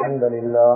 الحمد لله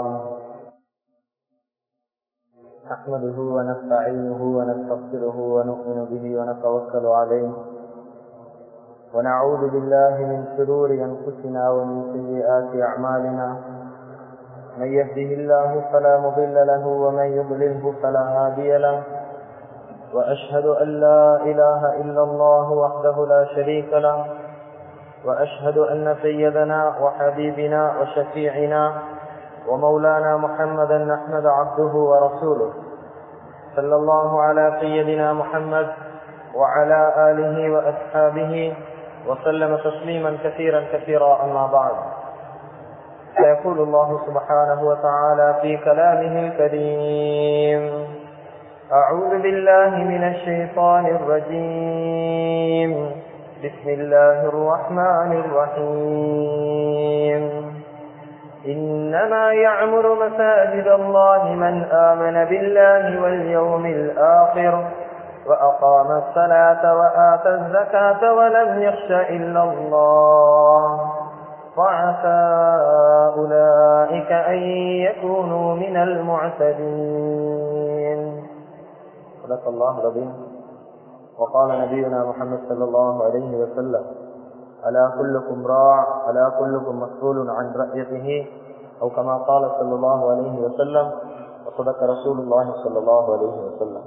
نحمده ونستعينه ونستغفره ونؤمن به ونتوكل عليه ونعوذ بالله من شرور أنفسنا ومن سيئات أعمالنا من يهده الله فلا مضل له ومن يضلله فلا هادي له وأشهد أن لا إله إلا الله وحده لا شريك له وأشهد أن سيدنا وحبيبنا وشفيعنا ومولانا محمدا أحمد عبده ورسوله صلى الله على سيدنا محمد وعلى آله وأصحابه وسلم تسليما كثيرا كثيرا أما بعد فيقول الله سبحانه وتعالى في كلامه الكريم أعوذ بالله من الشيطان الرجيم بسم الله الرحمن الرحيم إنما يعمر مساجد الله من آمن بالله واليوم الآخر وأقام الصلاة وآتى الزكاة ولم يخش إلا الله فعسى أولئك أن يكونوا من المعتدين صدق الله العظيم وقال نبينا محمد صلى الله عليه وسلم ألا كلكم راع ألا كلكم مسؤول عن رأيته أو كما قال صلى الله عليه وسلم وصدق رسول الله صلى الله عليه وسلم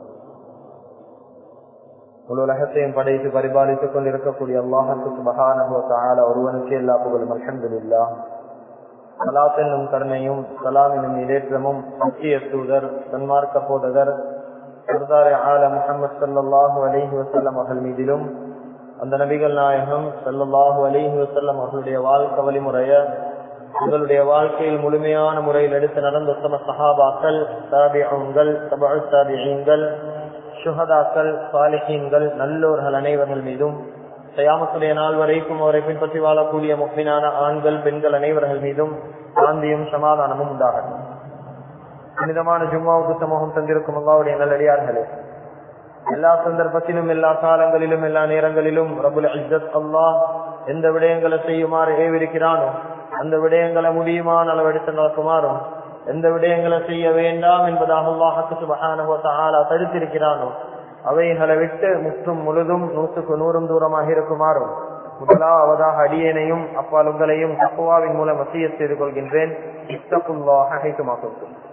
முழு உலகத்தையும் படைத்து பரிபாலித்துக் கொண்டிருக்கக்கூடிய அல்லாஹுக்கு சுபகான ஒருவனுக்கு எல்லா புகழும் அல்ஹம்துலில்லா சலாத் என்னும் கருணையும் சலாம் என்னும் இடேற்றமும் முக்கிய தூதர் சன்மார்க்க போதகர் சர்தார் ஆல முகமது சல்லாஹூ அலிஹி வசல்லம் அவர்கள் மீதிலும் அந்த நபிகள் நாயகம் சல்லாஹூ அலிஹி வசல்லம் அவர்களுடைய வாழ்க்கை வழிமுறைய உங்களுடைய வாழ்க்கையில் முழுமையான முறையில் எடுத்து நடந்த உத்தம சஹாபாக்கள் தாபியங்கள் தபா தாபியங்கள் சுஹதாக்கள் சாலிஹீன்கள் நல்லோர்கள் அனைவர்கள் மீதும் சயாமத்துடைய நாள் வரைக்கும் அவரை பின்பற்றி வாழக்கூடிய முக்மினான ஆண்கள் பெண்கள் அனைவர்கள் மீதும் சாந்தியும் சமாதானமும் உண்டாகட்டும் புனிதமான ஜும்மாவுக்கு சமூகம் தந்திருக்கும் அல்லாவுடைய நல்லடியார்களே எல்லா சந்தர்ப்பத்திலும் எல்லா காலங்களிலும் எல்லா நேரங்களிலும் ரபுல் இஜத் அல்லாஹ் எந்த விடயங்களை செய்யுமாறு ஏவிருக்கிறானோ அந்த விடயங்களை முடியுமான அளவெடுத்து நடக்குமாறும் எந்த விடயங்களை செய்ய வேண்டாம் என்பதாக அல்லாஹுக்கு சுபகான தடுத்திருக்கிறானோ அவைகளை விட்டு முற்றும் முழுதும் நூற்றுக்கு நூறும் தூரமாக இருக்குமாறும் முதலாவதாக அடியேனையும் அப்பால் உங்களையும் தப்புவாவின் மூலம் வசிய செய்து கொள்கின்றேன் இத்தப்புல்லாக ஹைக்குமாக்கும்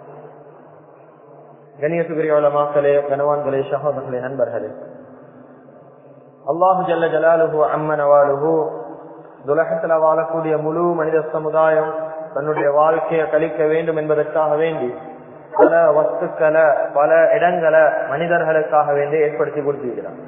கணியத்துக்குரியவளமாக்களே கனவான்களே சகோதரர்களே நண்பர்களே அல்லாஹு ஜல்ல ஜலாலுஹு அம்மனவாலுஹு துலகத்துல வாழக்கூடிய முழு மனித சமுதாயம் தன்னுடைய வாழ்க்கையை கழிக்க வேண்டும் என்பதற்காக வேண்டி பல வஸ்துக்களை பல இடங்களை மனிதர்களுக்காக வேண்டி ஏற்படுத்தி கொடுத்திருக்கிறார்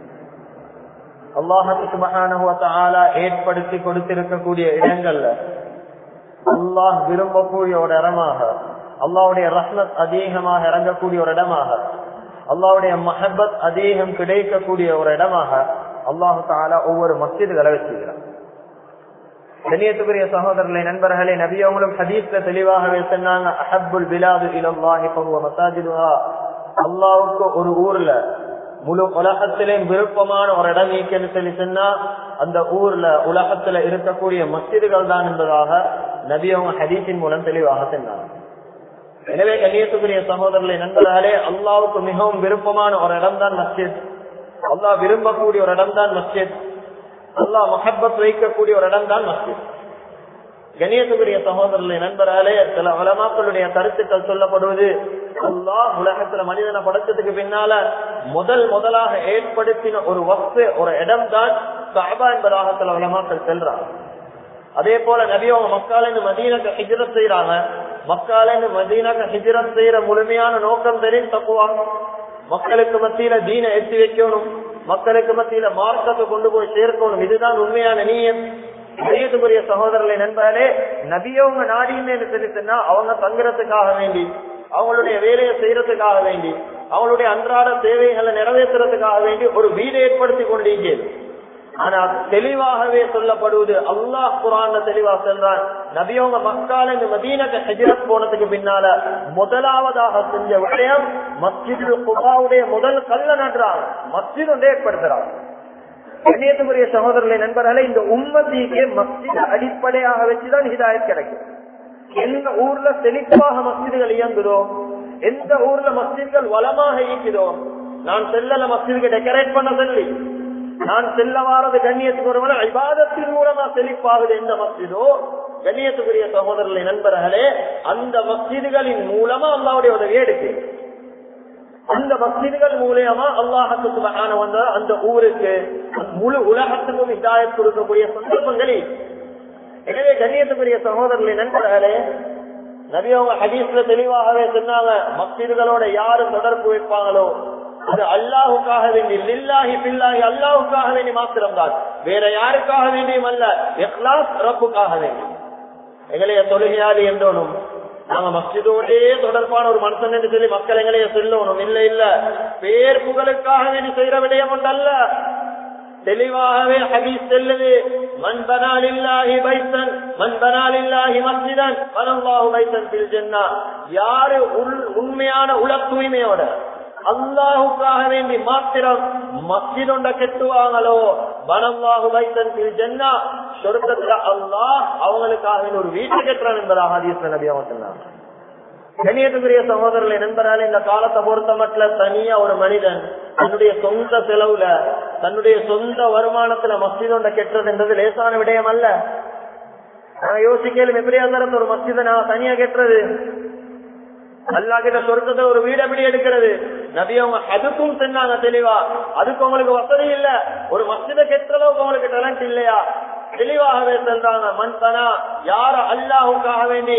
அல்லாஹுக்கு மகான ஏற்படுத்தி கொடுத்திருக்கக்கூடிய இடங்கள்ல அல்லாஹ் விரும்பக்கூடிய ஒரு இடமாக அல்லாவுடைய ரஹ்மத் அதிகமாக இறங்கக்கூடிய ஒரு இடமாக அல்லாவுடைய மஹபத் அதிகம் கிடைக்கக்கூடிய ஒரு இடமாக அல்லாஹு தாலா ஒவ்வொரு மஸ்ஜிதுகளை வச்சுக்கிறார் கண்ணியத்துக்குரிய சகோதரர்களை நண்பர்களே நபியவங்களும் ஹதீஸ்ல தெளிவாகவே சொன்னாங்க அஹபுல் பிலாது இலல்லாஹி மசாஜிதுஹா அல்லாவுக்கு ஒரு ஊர்ல முழு உலகத்திலேயும் விருப்பமான ஒரு இடம் நீக்கன்னு சொல்லி சொன்னா அந்த ஊர்ல உலகத்துல இருக்கக்கூடிய மஸ்ஜிதுகள் தான் என்பதாக நபியவங்க ஹதீஸின் மூலம் தெளிவாக சொன்னாங்க எனவே கண்ணியத்துக்குரிய சகோதரர்களை நண்பர்களே அல்லாவுக்கு மிகவும் விருப்பமான ஒரு இடம் தான் மஸ்ஜித் அல்லாஹ் விரும்பக்கூடிய ஒரு இடம் தான் மஸ்ஜித் அல்லா மஹப்பத் வைக்கக்கூடிய ஒரு இடம் தான் மஸ்ஜித் கணியத்துக்குரிய சகோதரர்களை நண்பர்களே சில வளமாக்களுடைய கருத்துக்கள் சொல்லப்படுவது அல்லாஹ் உலகத்துல மனிதனை படைச்சதுக்கு பின்னால முதல் முதலாக ஏற்படுத்தின ஒரு வஸ்து ஒரு இடம் தான் சாபா என்பதாக சில வளமாக்கள் செல்றாங்க அதே போல நபியவங்க மக்காலின்னு மதீனக்கு ஹிஜரத் செய்யறாங்க மக்காலின்னு மதீனக்கு ஹிஜரத் செய்யற முழுமையான நோக்கம் தெரியும் தப்புவாங்க மக்களுக்கு மத்தியில தீன எத்தி வைக்கணும் மக்களுக்கு மத்தியில மார்க்கத்தை கொண்டு போய் சேர்க்கணும் இதுதான் உண்மையான நீயம் பெரியதுக்குரிய சகோதரர்களை நண்பர்களே நபியவங்க நாடின்னு சொல்லி சொன்னா அவங்க தங்குறதுக்காக வேண்டி அவங்களுடைய வேலையை செய்யறதுக்காக வேண்டி அவங்களுடைய அன்றாட தேவைகளை நிறைவேற்றுறதுக்காக வேண்டி ஒரு வீடு ஏற்படுத்தி கொண்டிருக்கிறது ஆனா தெளிவாகவே சொல்லப்படுவது அல்லாஹ் குரான் தெளிவா சொல்றான் நபியவங்க மக்கால இந்த மதீனக்கு ஹஜரத் போனதுக்கு பின்னால முதலாவதாக செஞ்ச விடயம் மஸ்ஜிது குபாவுடைய முதல் கல்ல நடுறாங்க மஸ்ஜித் ஒன்றே ஏற்படுத்துறாங்க கண்ணியத்துக்குரிய சகோதரர்களை நண்பர்களே இந்த உம்மத்திக்கு மஸ்ஜித் அடிப்படையாக வச்சுதான் ஹிதாயத் கிடைக்கும் எந்த ஊர்ல செழிப்பாக மஸ்ஜிதுகள் இயங்குதோ எந்த ஊர்ல மஸ்ஜித்கள் வளமாக இருக்குதோ நான் செல்லல மஸ்ஜிதுக்கு டெக்கரேட் பண்ண சொல்லி நான் செல்ல வாரது கண்ணியத்துக்கு ஒரு விவாதத்தின் மூலமா செழிப்பாகுது எந்த மஸ்ஜிதோ கண்ணியத்துக்குரிய சகோதரர்களை நண்பர்களே அந்த மஸ்ஜிதுகளின் மூலமா அல்லாவுடைய உதவியை எடுக்கு அந்த மஸ்ஜிதுகள் மூலியமா அல்லாஹத்து சுபகான வந்த அந்த ஊருக்கு முழு உலகத்துக்கும் இதாயத் கொடுக்கக்கூடிய சந்தர்ப்பங்களில் எனவே கண்ணியத்துக்குரிய சகோதரர்களை நண்பர்களே நபி அவங்க ஹதீஸ்ல தெளிவாகவே சொன்னாங்க மஸ்ஜிதுகளோட யாரு தொடர்பு வைப்பாங்களோ அது அல்லாஹுக்காக வேண்டி லில்லாஹி பில்லாஹி அல்லாஹுக்காக வேண்டி மாத்திரம்தான் வேற யாருக்காக வேண்டியும் அல்ல இஹ்லாஸ் ரப்புக்காக வேண்டி எங்களைய தொழுகையாளி என்றோனும் நாங்க மஸ்ஜிதோடே தொடர்பான ஒரு மனுஷன் என்று சொல்லி மக்கள் எங்களைய சொல்லணும் இல்ல இல்ல பேர் புகழுக்காக வேண்டி செய்யற விடயம் ஒன்றல்ல தெளிவாகவே ஹபீஸ் செல்லுது மண் பனாலில்லாஹி பைத்தன் மண் பனாலில்லாஹி மஸ்ஜிதன் பனல்லாஹு பைத்தன் பில் ஜன்னா யாரு உண்மையான உல தூய்மையோட அல்லாஹுக்காக வேண்டி மாத்திரம் மஸ்ஜித் ஒன்ற கெட்டுவாங்களோ பனல்லாஹு பைத்தன் பில் ஜன்னா சொர்க்கத்துல அல்லாஹ் அவங்களுக்காக வேண்டி ஒரு வீட்டை கெட்டுறான் என்பதாக ஹதீஸ் நபி அவங்க சொன்னாங்க கண்ணியத்துக்குரிய சகோதரர்களை நண்பரால் இந்த காலத்தை பொறுத்த மட்டும் தனியா ஒரு மனிதன் தன்னுடைய சொந்த செலவுல தன்னுடைய சொந்த வருமானத்துல மஸ்ஜித் ஒன்றை கெட்டது என்றது லேசான விடயம் அல்ல நான் யோசிக்கலும் எப்படியா இருந்தாலும் ஒரு மஸ்ஜிதை நான் தனியா கெட்டுறது அல்லா கிட்ட சொர்க்கத்தை ஒரு வீடு எப்படி எடுக்கிறது நபி அவங்க அதுக்கும் சொன்னாங்க தெளிவா அதுக்கு உங்களுக்கு வசதி இல்ல ஒரு மஸ்ஜிதை கெட்டுற அளவுக்கு உங்களுக்கு டேலண்ட் இல்லையா தெளிவாகவே சொல்றாங்க மன்தனா யார அல்லாஹுக்காக வேண்டி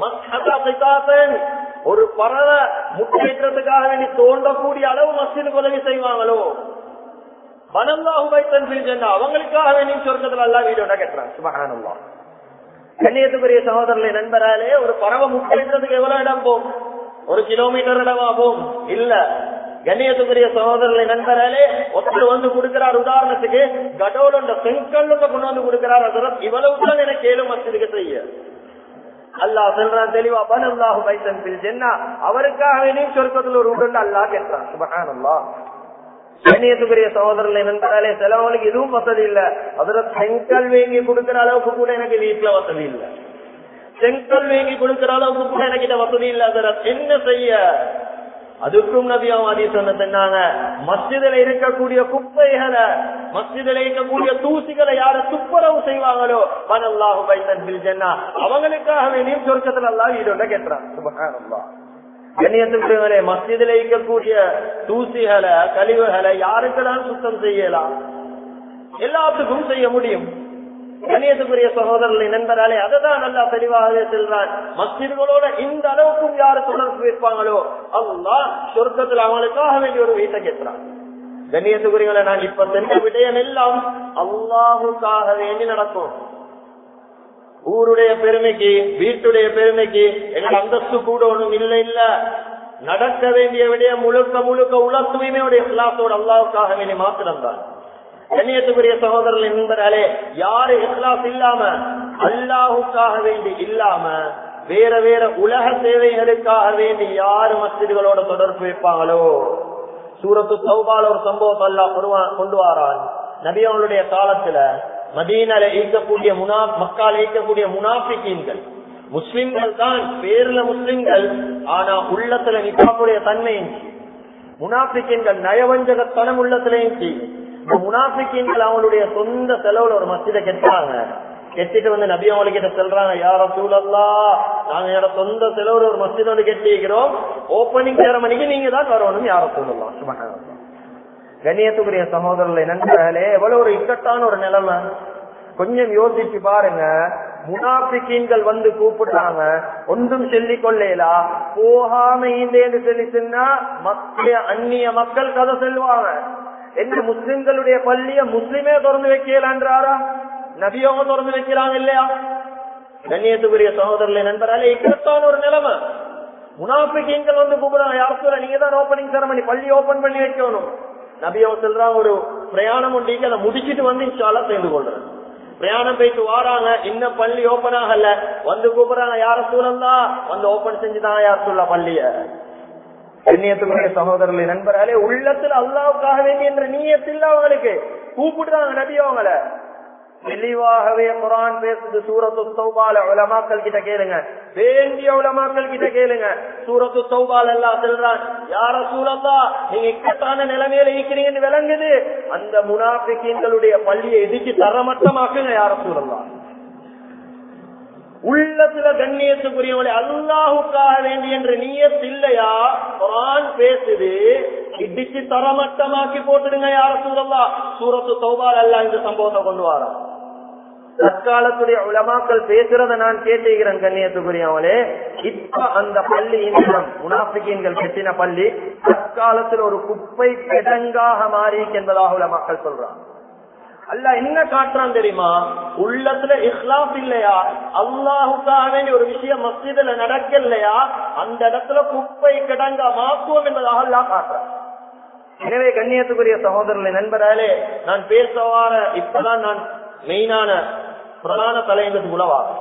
ஒரு பறவை முட்டேற்றத்துக்காக வேண்டி தோண்டக்கூடிய அளவு மஸ்ஜிதுக்கு உதவி செய்வாங்களோ மனம்லாஹு வைத்தன் செஞ்சா அவங்களுக்காக வேண்டி சொர்க்கத்துல எல்லாம் வீடு கட்டுறாங்க சுபகானம்மா கண்ணியத்துக்குரிய சகோதரர்களை நண்பராலே ஒரு பறவை முட்டேற்றத்துக்கு எவ்வளவு இடம் போகும் ஒரு கிலோமீட்டர் இடமா போகும் இல்ல கண்ணியத்துக்குரிய சகோதரர்களை நண்பராலே ஒருத்தர் வந்து கொடுக்கிறார் உதாரணத்துக்கு கடவுள் செங்கல் கொண்டு வந்து கொடுக்கிறார் அதெல்லாம் இவ்வளவுதான் எனக்கு ஏழு மசிதுக்கு செய்ய அல்லாஹ் சொல்றான் தெளிவா பனல்லாஹு பைத்தன் பில் ஜென்னா அவருக்காக வேண்டியும் சொர்க்கத்தில் ஒரு உடல் அல்லாஹ் கேட்டான் சுபஹான் அல்லாஹ் கண்ணியத்துக்குரிய சகோதரர்களை நண்பராலே சிலவங்களுக்கு இதுவும் வசதி இல்ல அதுல செங்கல் வாங்கி கொடுக்கிற அளவுக்கு கூட எனக்கு வீட்டுல வசதி இல்லை செங்கல் வாங்கி கொடுக்கிற அளவுக்கு கூட எனக்கு வசதி இல்ல அதுல என்ன செய்ய அதுக்கும் நபியாவும் அதி சொன்னாங்க மஸ்ஜிதில் இருக்கக்கூடிய குப்பைகளை மஸ்ஜிதில் இருக்கக்கூடிய தூசிகளை யாரு துப்புரவு செய்வாங்களோ மனல்லாஹு பைத்தன் ஜன்னா அவங்களுக்காக வேண்டியும் சொர்க்கத்துல எல்லாம் வீடு கேட்டுறான் சுபகானல்லா கண்ணியத்துக்குரியவரே மஸ்ஜிதில் இருக்கக்கூடிய தூசிகளை கழிவுகளை யாருக்கெல்லாம் சுத்தம் செய்யலாம் எல்லாத்துக்கும் செய்ய முடியும் கணியத்துக்குரிய சகோதரர்களை நண்பராலே அததான் நல்லா தெளிவாகவே செல்றான் மஸ்ஜிதுகளோட இந்த அளவுக்கும் யாரு தொடர்பு வைப்பாங்களோ அல்லா சொர்க்கத்தில் அவங்களுக்காக வேண்டிய ஒரு வீட்டை கேட்கிறான் கண்ணியத்துக்குரியவரை நான் இப்ப சென்ற விடயம் எல்லாம் அல்லாஹுக்காக வேண்டி நடக்கும் ஊருடைய பெருமைக்கு வீட்டுடைய பெருமைக்கு எங்கள் அந்தஸ்து கூட ஒண்ணும் இல்லை இல்ல நடக்க வேண்டிய விடயம் முழுக்க முழுக்க உல தூய்மையுடைய இஸ்லாத்தோடு அல்லாவுக்காக வேண்டி மாத்திரம்தான் கண்ணியத்துக்குரிய சகோதரர்கள் என்பதாலே யாரு இஸ்லாஸ் இல்லாம அல்லாஹுக்காக வேண்டி இல்லாம வேற வேற உலக சேவைகளுக்காக வேண்டி யாரு மசிதிகளோட தொடர்பு வைப்பாங்களோ சூரத்து சௌபால ஒரு சம்பவத்தை அல்லா கொண்டு வாரான் நபியவங்களுடைய காலத்துல மதீனால ஈர்க்கக்கூடிய முனா மக்கால் ஈர்க்கக்கூடிய முனாபிக்கீன்கள் முஸ்லிம்கள் தான் பேர்ல முஸ்லிம்கள் ஆனா உள்ளத்துல நிக்காப்புடைய தன்மை முனாபிக்கீன்கள் நயவஞ்சகத்தனம் உள்ளத்துல இந்த முனாபிக்கீன்கள் அவங்களுடைய சொந்த செலவுல ஒரு மசித கெட்டாங்க கெட்டிட்டு வந்து நபி அவங்ககிட்ட சொல்றாங்க யார சூழல்லா நாங்க என்னோட சொந்த செலவுல ஒரு மசித வந்து கெட்டிக்கிறோம் ஓப்பனிங் சேரமணிக்கு நீங்க தான் வரணும் யார சூழல்லாம் சுபகாரம் கண்ணியத்துக்குரிய சகோதரர்களை நண்பர்களே எவ்வளவு ஒரு இக்கட்டான ஒரு நிலைமை கொஞ்சம் யோசிச்சு பாருங்க முனாபிக்கீன்கள் வந்து கூப்பிடுறாங்க ஒன்றும் சொல்லிக் கொள்ளலா போகாம ஈந்தேன்னு சொல்லி சொன்னா மத்திய அந்நிய மக்கள் கதை சொல்லுவாங்க என்ன முஸ்லிம்களுடைய பள்ளிய முஸ்லிமே திறந்து வைக்கலான்றாரா நபியவங்க திறந்து வைக்கிறாங்க இல்லையா கண்ணியத்துக்குரிய சகோதரர்களை நண்பராலே இக்கட்டான ஒரு நிலைமை முனாபிக்கீன்கள் வந்து கூப்பிடுறாங்க யார் சொல்ல நீங்க தான் ஓப்பனிங் செரமனி பள்ளி ஓபன் பண்ணி வைக்கணும் நபியவங்க சொல்றாங்க ஒரு பிரயாணம் ஒன்றிக்கு அதை முடிச்சிட்டு வந்து இன்ஷாலா சேர்ந்து கொள்றேன் பிரயாணம் போயிட்டு வாராங்க இன்னும் பள்ளி ஓபன் ஆகல வந்து கூப்பிடுறாங்க யார சூழல்லா வந்து ஓபன் செஞ்சுதான் யார் சொல்ல பள்ளிய கண்ணியத்துக்குரிய சகோதரர்களை நண்பர்களே உள்ளத்துல அல்லாவுக்காக வேண்டிய என்ற நீயத்தில் அவங்களுக்கு கூப்பிடுறாங்க நபி அவங்கள தெளிவாகவே குரான் பேசுது சூரத்து சௌபால உலமாக்கள் கிட்ட கேளுங்க வேண்டிய உலமாக்கள் கிட்ட கேளுங்க சூரத்து சௌபால் எல்லாம் செல்றான் யார சூழல்லா நீங்க இக்கட்டான நிலைமையில இருக்கிறீங்கன்னு விளங்குது அந்த முனாபிக்கீன்களுடைய பள்ளியை இடிச்சு தரமட்டமாக்குங்க யார சூழல்லாம் உள்ளத்துல கண்ணியத்துக்குரியவளை அல்லாஹுக்காக வேண்டி என்ற நீயத் இல்லையா குரான் பேசுது இடிச்சு தரமட்டமாக்கி போட்டுடுங்க யார சூழல்லா சூரத்து சௌபால் அல்ல இந்த சம்பவத்தை கொண்டு வரா தற்காலத்துடைய உலமாக்கள் பேசுறத நான் கேட்டுகிறேன் கண்ணியத்துக்குரியவளே இப்ப அந்த பள்ளி இந்த முனாபிக்கீன்கள் கெட்டின பள்ளி தற்காலத்தில் ஒரு குப்பை கிடங்காக மாறி என்பதாக உலமாக்கள் சொல்றாங்க அல்ல என்ன காட்டுறான் தெரியுமா உள்ளத்துல இஸ்லாப் இல்லையா அல்லாஹுக்காக வேண்டிய ஒரு விஷயம் மஸ்ஜிதுல நடக்கலையா அந்த இடத்துல குப்பை கிடங்க மாக்குவோம் என்பதாக அல்லா காட்டுறான் எனவே கண்ணியத்துக்குரிய சகோதரர்களை நண்பராலே நான் பேச வார இப்பதான் நான் மெயினான பிரதான தலையங்கத்துக்குள்ள வாரேன்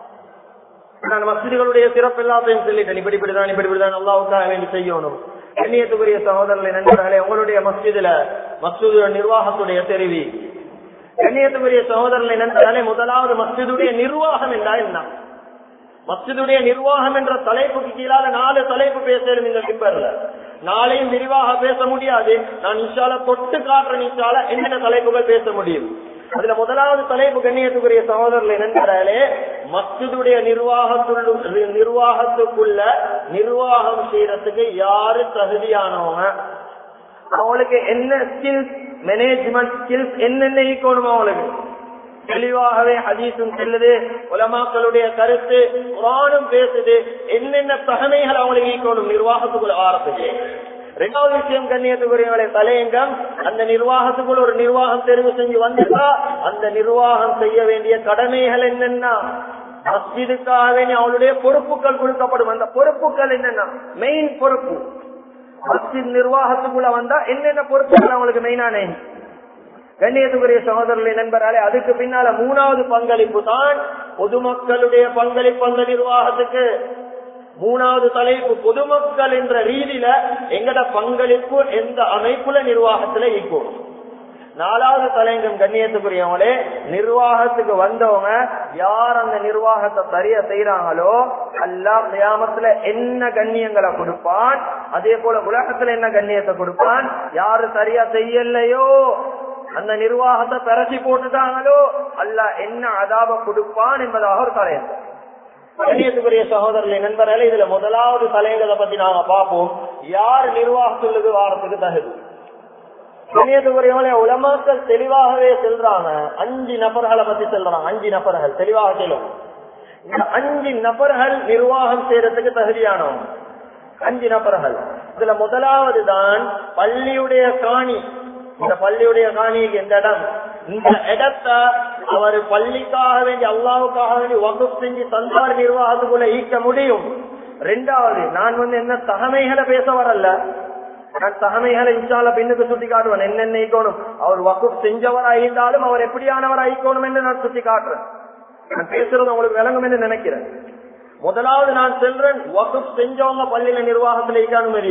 நான் மசிதிகளுடைய சிறப்பு எல்லாத்தையும் சொல்லிட்டேன் இப்படி இப்படிதான் இப்படி இப்படிதான் அல்லாவுக்காக வேண்டி செய்யணும் கண்ணியத்துக்குரிய சகோதரர்களை நண்பர்களே உங்களுடைய மஸ்ஜிதுல மஸ்ஜிது நிர்வாகத்துடைய தெரிவி கண்ணியத்துக்குரிய சகோதரர்களை நண்பர்களே முதலாவது மஸ்ஜிதுடைய நிர்வாகம் என்றா என்ன மஸ்ஜிதுடைய நிர்வாகம் என்ற தலைப்புக்கு கீழால நாலு தலைப்பு பேசுறேன் இந்த பிம்பர்ல நாளையும் விரிவாக பேச முடியாது நான் இன்ஷால தொட்டு காட்டுறேன் இன்ஷால என்னென்ன தலைப்புகள் பேச முடியும் அதுல முதலாவது தலைப்பு கண்ணியத்துக்குரிய சகோதரர்களை நண்பர்களே மஸ்ஜிதுடைய நிர்வாகத்துள்ள நிர்வாகத்துக்குள்ள நிர்வாகம் செய்யறதுக்கு யாரு தகுதியானவங்க அவங்களுக்கு என்ன ஸ்கில்ஸ் மேனேஜ்மெண்ட் ஸ்கில்ஸ் என்னென்ன ஈக்கணும் அவங்களுக்கு தெளிவாகவே ஹதீஸும் செல்லுது உலமாக்களுடைய கருத்து குரானும் பேசுது என்னென்ன தகமைகள் அவங்களுக்கு ஈக்கணும் நிர்வாகத்துக்குள்ள வாரத்துக்கு ரெண்டாவது விஷயம் கண்ணியத்துக்குரியவரை தலையங்கம் அந்த நிர்வாகத்துக்குள்ள ஒரு நிர்வாகம் தெரிவு செஞ்சு வந்துட்டா அந்த நிர்வாகம் செய்ய வேண்டிய கடமைகள் என்னென்ன மஸ்ஜிதுக்காக வேண்டிய அவளுடைய பொறுப்புகள் கொடுக்கப்படும் அந்த பொறுப்புகள் என்னென்ன மெயின் பொறுப்பு மஸ்ஜித் நிர்வாகத்துக்குள்ள வந்தா என்னென்ன பொறுப்புகள் அவங்களுக்கு மெயினானே கண்ணியத்துக்குரிய சகோதரர்களை நண்பராலே அதுக்கு பின்னால மூணாவது பங்களிப்பு தான் பொதுமக்களுடைய பங்களிப்பு அந்த நிர்வாகத்துக்கு மூணாவது தலைப்பு பொதுமக்கள் என்ற ரீதியில எங்கட பங்களிப்பு எந்த அமைப்புல நிர்வாகத்துல இருக்கும் நாலாவது தலைங்கம் கண்ணியத்துக்குரியவங்களே நிர்வாகத்துக்கு வந்தவங்க யார் அந்த நிர்வாகத்தை சரியா செய்யறாங்களோ அல்லா கியாமத்துல என்ன கண்ணியங்களை கொடுப்பான் அதே போல உலகத்துல என்ன கண்ணியத்தை கொடுப்பான் யாரு சரியா செய்யலையோ அந்த நிர்வாகத்தை பரசி போட்டுட்டாங்களோ அல்ல என்ன அதாப கொடுப்பான் என்பதாக ஒரு தலையம் கண்ணியத்துக்குரிய சகோதரர்களை நண்பர்களே இதுல முதலாவது தலைங்களை பத்தி நாங்க பார்ப்போம் யார் நிர்வாகத்துக்கு வாரத்துக்கு தகுதி கண்ணியத்துக்குரியவங்களே உலமாக்கள் தெளிவாகவே செல்றாங்க அஞ்சு நபர்களை பத்தி சொல்றாங்க அஞ்சு நபர்கள் தெளிவாக செல்லும் இந்த அஞ்சு நபர்கள் நிர்வாகம் செய்யறதுக்கு தகுதியானவங்க அஞ்சு நபர்கள் இதுல முதலாவது தான் பள்ளியுடைய காணி இந்த பள்ளியுடைய காணிக்கு இந்த இடம் இந்த இடத்தை அவர் பள்ளிக்காக வேண்டி அல்லாவுக்காக வேண்டி வகுப்பு செஞ்சு தந்தார் நிர்வாகத்துக்குள்ள ஈக்க முடியும் ரெண்டாவது நான் வந்து என்ன தகமைகளை பேச வரல நான் தகமைகளை இன்ஷால பின்னுக்கு சுட்டி காட்டுவேன் என்னென்ன ஈக்கணும் அவர் வகுப்பு செஞ்சவர் ஆயிருந்தாலும் அவர் எப்படியானவர் ஆயிக்கணும் என்று நான் சுட்டி காட்டுறேன் நான் பேசுறது உங்களுக்கு விளங்கும் என்று நினைக்கிறேன் முதலாவது நான் செல்றேன் வகுப்பு செஞ்சவங்க பள்ளியில நிர்வாகத்துல ஈக்க அனுமதி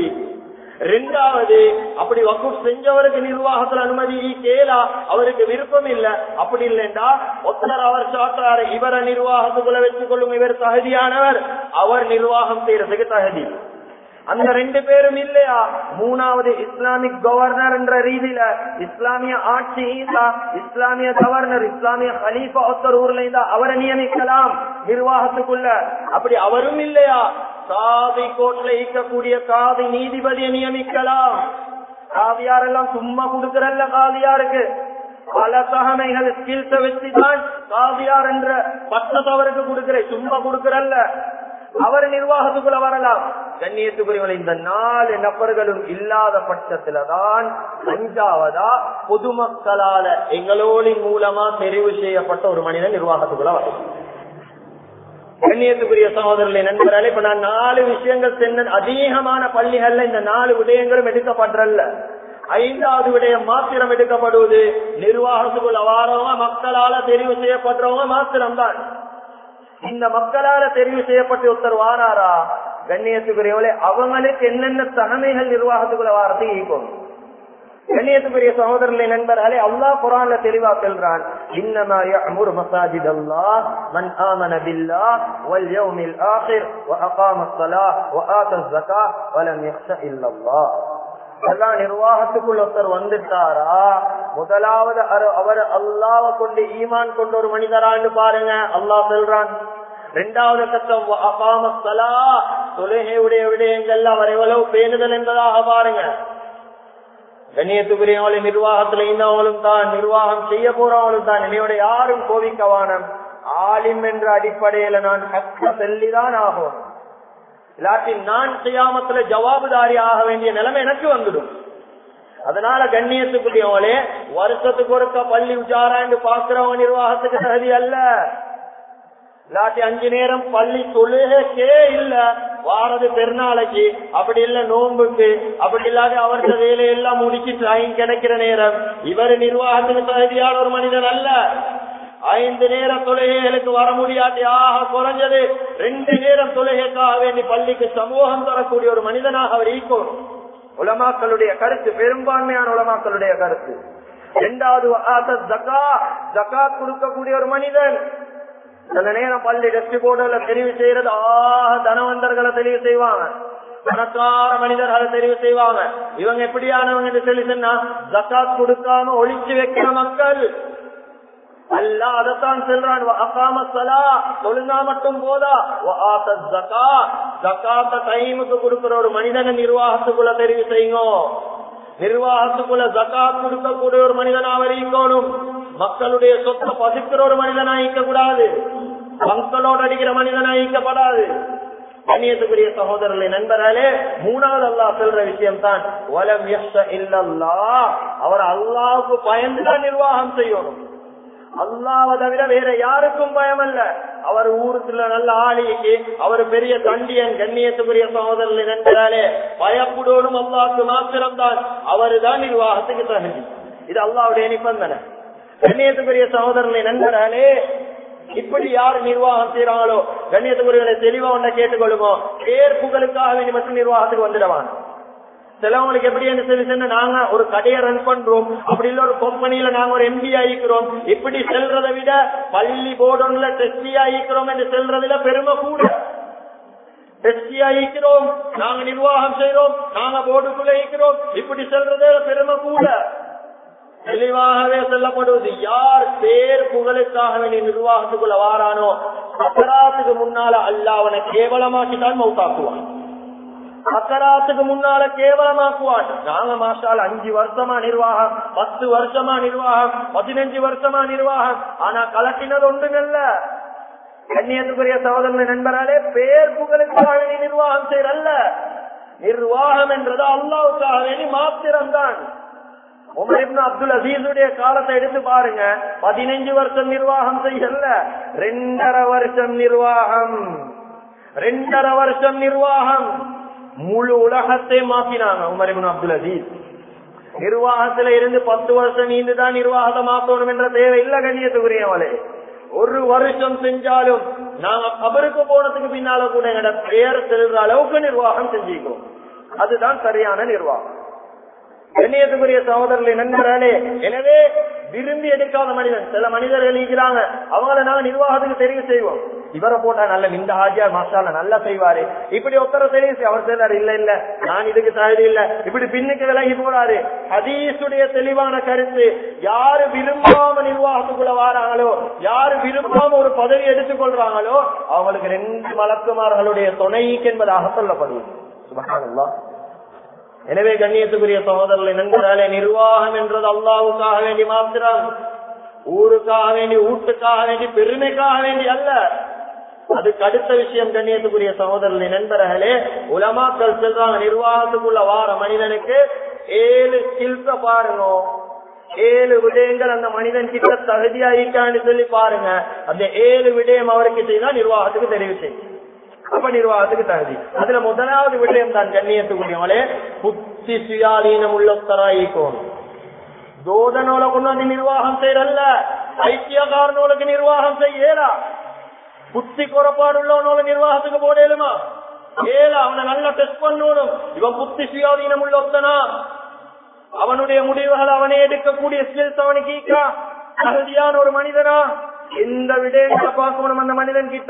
ரெண்டாவது அப்படி வகுப்பு செஞ்சவருக்கு நிர்வாகத்துல அனுமதி கேளா அவருக்கு விருப்பம் இல்ல அப்படி இல்லைண்டா ஒத்தர் அவர் சாட்டுறாரு இவரை நிர்வாகத்துக்குள்ள வச்சுக் கொள்ளும் இவர் தகுதியானவர் அவர் நிர்வாகம் செய்யறதுக்கு தகுதி அந்த ரெண்டு பேரும் இல்லையா மூணாவது இஸ்லாமிக் கவர்னர் என்ற ரீதியில இஸ்லாமிய ஆட்சி ஈசா இஸ்லாமிய கவர்னர் இஸ்லாமிய ஹலீஃபா ஒருத்தர் ஊர்ல இருந்தா அவரை நியமிக்கலாம் நிர்வாகத்துக்குள்ள அப்படி அவரும் இல்லையா காதி கோட்ல ஈக்கக்கூடிய காதி நீதிபதியை நியமிக்கலாம் காவியார் எல்லாம் சும்மா கொடுக்கறல்ல காவியாருக்கு பல தகமைகள் ஸ்கில்ஸ வச்சுதான் காவியார் என்ற பட்டத்தை அவருக்கு கொடுக்கிற சும்மா கொடுக்கறல்ல அவர் நிர்வாகத்துக்குள்ள வரலாம் கண்ணியத்துக்குரியவர்கள் இந்த நாலு நபர்களும் இல்லாத பட்சத்துலதான் அஞ்சாவதா பொதுமக்களால எங்களோடின் மூலமா தெரிவு செய்யப்பட்ட ஒரு மனிதன் நிர்வாகத்துக்குள்ள வரலாம் கண்ணியத்துக்குரிய சகோதரர்களை நண்பர்களே இப்ப நான் நாலு விஷயங்கள் சென்ன அதிகமான பள்ளிகள்ல இந்த நாலு விடயங்களும் எடுக்கப்படுறல்ல ஐந்தாவது விடயம் மாத்திரம் எடுக்கப்படுவது நிர்வாகத்துக்குள்ள வாரவங்க மக்களால தெரிவு செய்யப்படுறவங்க மாத்திரம்தான் இந்த மக்களால தெரிவு செய்யப்பட்ட ஒருத்தர் வாராரா கண்ணியத்துக்குரியவளே அவங்களுக்கு என்னென்ன தகமைகள் நிர்வாகத்துக்குள்ள வாரத்துக்கு ஈக்கும் கண்ணியத்துக்குரிய சகோதரர்களை நண்பர்களே அல்லாஹ் குரான்ல தெளிவா சொல்றான் இன்னமா يأمر مساجد الله من آمن بالله واليوم الآخر وأقام الصلاة وآتى الزكاة ولم يخش إلا الله எல்லாம் நிர்வாகத்துக்குள் ஒருத்தர் வந்துட்டாரா முதலாவது அவர் அல்லாவ கொண்டு ஈமான் கொண்ட ஒரு மனிதரான்னு பாருங்க அல்லாஹ் சொல்றான் இரண்டாவது கட்டம் அகாமத்தலா தொழுகையுடைய விடயங்கள் அவர் எவ்வளவு பேணுதல் என்பதாக பாருங்க கண்ணியத்துக்குரியவங்களை நிர்வாகத்துல இருந்தவங்களும் தான் நிர்வாகம் செய்ய போறவங்களும் தான் என்னையோட யாரும் கோவிக்கவானம் ஆலிம் என்ற அடிப்படையில நான் ஹக்க செல்லிதான் ஆகும் இல்லாட்டி நான் செய்யாமத்துல ஜவாபுதாரி ஆக வேண்டிய நிலைமை எனக்கு வந்துடும் அதனால கண்ணியத்துக்குரியவங்களே வருஷத்துக்கு ஒருக்க பள்ளி உச்சாராண்டு பாக்குறவங்க நிர்வாகத்துக்கு தகுதி அல்ல இல்லாட்டி அஞ்சு நேரம் பள்ளி தொழுகே இல்ல வாரது பெருநாளைக்கு அப்படி இல்ல நோன்புக்கு அப்படி இல்லாத அவரது வேலையெல்லாம் முடிச்சு டைம் கிடைக்கிற நேரம் இவர் நிர்வாகத்துக்கு தகுதியான ஒரு மனிதன் அல்ல ஐந்து நேர தொழுகைகளுக்கு வர முடியாது ஆக குறைஞ்சது ரெண்டு நேரம் தொழுகைக்காக வேண்டி பள்ளிக்கு சமூகம் தரக்கூடிய ஒரு மனிதனாக அவர் ஈக்கணும் உலமாக்களுடைய கருத்து பெரும்பான்மையான உலமாக்களுடைய கருத்து இரண்டாவது ஜக்காத் கொடுக்கக்கூடிய ஒரு மனிதன் சில நேரம் பள்ளி டெஸ்ட் போர்டுல தெரிவு செய்யறது ஆக தனவந்தர்களை தெரிவு செய்வாங்க பணக்கார மனிதர்களை தெரிவு செய்வாங்க இவங்க எப்படியானவங்க என்று சொல்லி சொன்னா ஜக்காத் கொடுக்காம ஒழிச்சு வைக்கிற மக்கள் அல்ல அதத்தான் சொல்றான் தொழுங்கா மட்டும் போதா ஜக்காத்த டைமுக்கு கொடுக்கிற ஒரு மனிதனை நிர்வாகத்துக்குள்ள தெரிவு செய்யுங்க நிர்வாகத்துக்குள்ள ஜக்காத் கொடுக்கக்கூடிய ஒரு மனிதனா இருக்கணும் மக்களுடைய சொத்தை பதுக்கிற ஒரு மனிதனா ஈக்க கூடாது மக்களோடு அடிக்கிற மனிதனா ஈக்கப்படாது கண்ணியத்துக்குரிய சகோதரர்களை நண்பர்களே மூணாவது அல்லா சொல்ற விஷயம் தான் வலம் இல்லல்லா அவர் அல்லாவுக்கு பயந்துதான் நிர்வாகம் செய்யணும் அல்லாவை தவிர வேற யாருக்கும் பயம் அல்ல அவர் ஊருக்குள்ள நல்ல ஆளிக்கு அவர் பெரிய தண்டியன் கண்ணியத்துக்குரிய சகோதரர்களை நண்பர்களே பயப்படுவதும் அல்லாவுக்கு மாத்திரம்தான் அவரு தான் நிர்வாகத்துக்கு தகுதி இது அல்லாவுடைய நிபந்தனை கண்ணியத்துக்குரிய சகோதரர்களை நண்பர்களே இப்படி யார் நிர்வாகம் செய்யறாங்களோ கண்ணியத்துக்குரியவர்களை தெளிவா ஒன்ன கேட்டுக்கொள்ளுமோ பேர் புகழுக்காக வேண்டி மட்டும் நிர்வாகத்துக்கு வந்துடுவாங்க சிலவங்களுக்கு எப்படி என்ன சொல்லி சொன்னா நாங்க ஒரு கடையை ரன் பண்றோம் அப்படி இல்ல ஒரு கம்பெனியில நாங்க ஒரு எம்பி ஆயிக்கிறோம் இப்படி செல்றதை விட பள்ளி போர்டுல டெஸ்டி ஆயிக்கிறோம் என்று செல்றதுல பெருமை கூட டெஸ்டி ஆயிக்கிறோம் நாங்க நிர்வாகம் செய்யறோம் நாங்க போர்டுக்குள்ள இருக்கிறோம் இப்படி செல்றதே பெருமை கூட தெளிவாகவே சொல்லப்படுவது யார் பேர் புகழுக்காக வேண்டிய நிர்வாகத்துக்குள்ள வாரானோ சக்கராத்துக்கு முன்னால அல்ல அவனை கேவலமாக்கித்தான் மௌத்தாக்குவான் சக்கராத்துக்கு முன்னால கேவலமாக்குவான் நாங்க மாசால் அஞ்சு வருஷமா நிர்வாகம் பத்து வருஷமா நிர்வாகம் பதினஞ்சு வருஷமா நிர்வாகம் ஆனா கலட்டினது ஒன்றுங்கல்ல கண்ணியத்துக்குரிய சகோதரனை நண்பராலே பேர் புகழுக்காக வேண்டி நிர்வாகம் செய்யறல்ல நிர்வாகம் என்றது அல்லாவுக்காக வேண்டி மாத்திரம்தான் உமர் அப்துல் அசீசுடைய காலத்தை எடுத்து பாருங்க பதினஞ்சு வருஷம் நிர்வாகம் செய்யல ரெண்டரை வருஷம் நிர்வாகம் ரெண்டரை வருஷம் நிர்வாகம் முழு உலகத்தை மாத்தினாங்க உமர் அப்துல் அசீஸ் நிர்வாகத்துல இருந்து பத்து வருஷம் நீண்டுதான் நிர்வாகத்தை மாத்தணும் என்ற தேவை இல்ல கண்ணியத்துக்குரியவளே ஒரு வருஷம் செஞ்சாலும் நாங்க கபருக்கு போனதுக்கு பின்னால கூட எங்கட பெயர் செல்ற அளவுக்கு நிர்வாகம் செஞ்சுக்கிறோம் அதுதான் சரியான நிர்வாகம் கண்ணியத்துக்குரிய சகோதரர்களை நண்பர்களே எனவே விரும்பி எடுக்காத மனிதன் சில மனிதர்கள் இருக்கிறாங்க அவங்கள நாங்க நிர்வாகத்துக்கு தெரிவு செய்வோம் இவரை போட்டா நல்ல இந்த ஹாஜியார் மாஸ்டால நல்லா செய்வாரு இப்படி ஒருத்தர தெரிவு அவர் செய்யறாரு இல்ல இல்ல நான் இதுக்கு தகுதி இல்ல இப்படி பின்னுக்கு விலகி போறாரு ஹதீசுடைய தெளிவான கருத்து யாரு விரும்பாம நிர்வாகத்துக்குள்ள வாராங்களோ யாரு விரும்பாம ஒரு பதவி எடுத்துக்கொள்றாங்களோ அவங்களுக்கு ரெண்டு மலக்குமார்களுடைய துணைக்கு என்பதாக சொல்லப்படுவது சுபகானல்லா எனவே கண்ணியத்துக்குரிய சகோதரர்களை நண்பர்களே நிர்வாகம் என்றது அல்லாவுக்காக வேண்டி மாத்திரம் ஊருக்காக வேண்டி வீட்டுக்காக வேண்டி பெருமைக்காக வேண்டி அல்ல அதுக்கு அடுத்த விஷயம் கண்ணியத்துக்குரிய சகோதரர்களை நண்பர்களே உலமாக்கள் செல்றாங்க நிர்வாகத்துக்குள்ள வார மனிதனுக்கு ஏழு ஸ்கில்ஸ பாருங்க ஏழு விடயங்கள் அந்த மனிதன் கிட்ட தகுதியாயிட்டான்னு சொல்லி பாருங்க அந்த ஏழு விடயம் அவருக்கு செய்தா நிர்வாகத்துக்கு தெரிவு செய்யும் அப்ப நிர்வாகத்துக்கு தகுதி அதுல முதலாவது விடயம் தான் கண்ணியத்துக்குரியவளே புத்தி சுயாதீனம் உள்ளத்தராயிக்கோணும் தோதனோல கொண்டு வந்து நிர்வாகம் செய்யறல்ல ஐக்கியக்காரனோளுக்கு நிர்வாகம் செய்யலா புத்தி குறைபாடு உள்ளவனோட நிர்வாகத்துக்கு போடலுமா ஏல அவனை நல்லா டெஸ்ட் பண்ணணும் இவன் புத்தி சுயாதீனம் உள்ளத்தனா அவனுடைய முடிவுகள் அவனே எடுக்கக்கூடிய ஸ்கில்ஸ் அவனுக்கு ஈக்கா தகுதியான ஒரு மனிதனா எந்த விடயங்களை பார்க்கணும் அந்த மனிதன் கிட்ட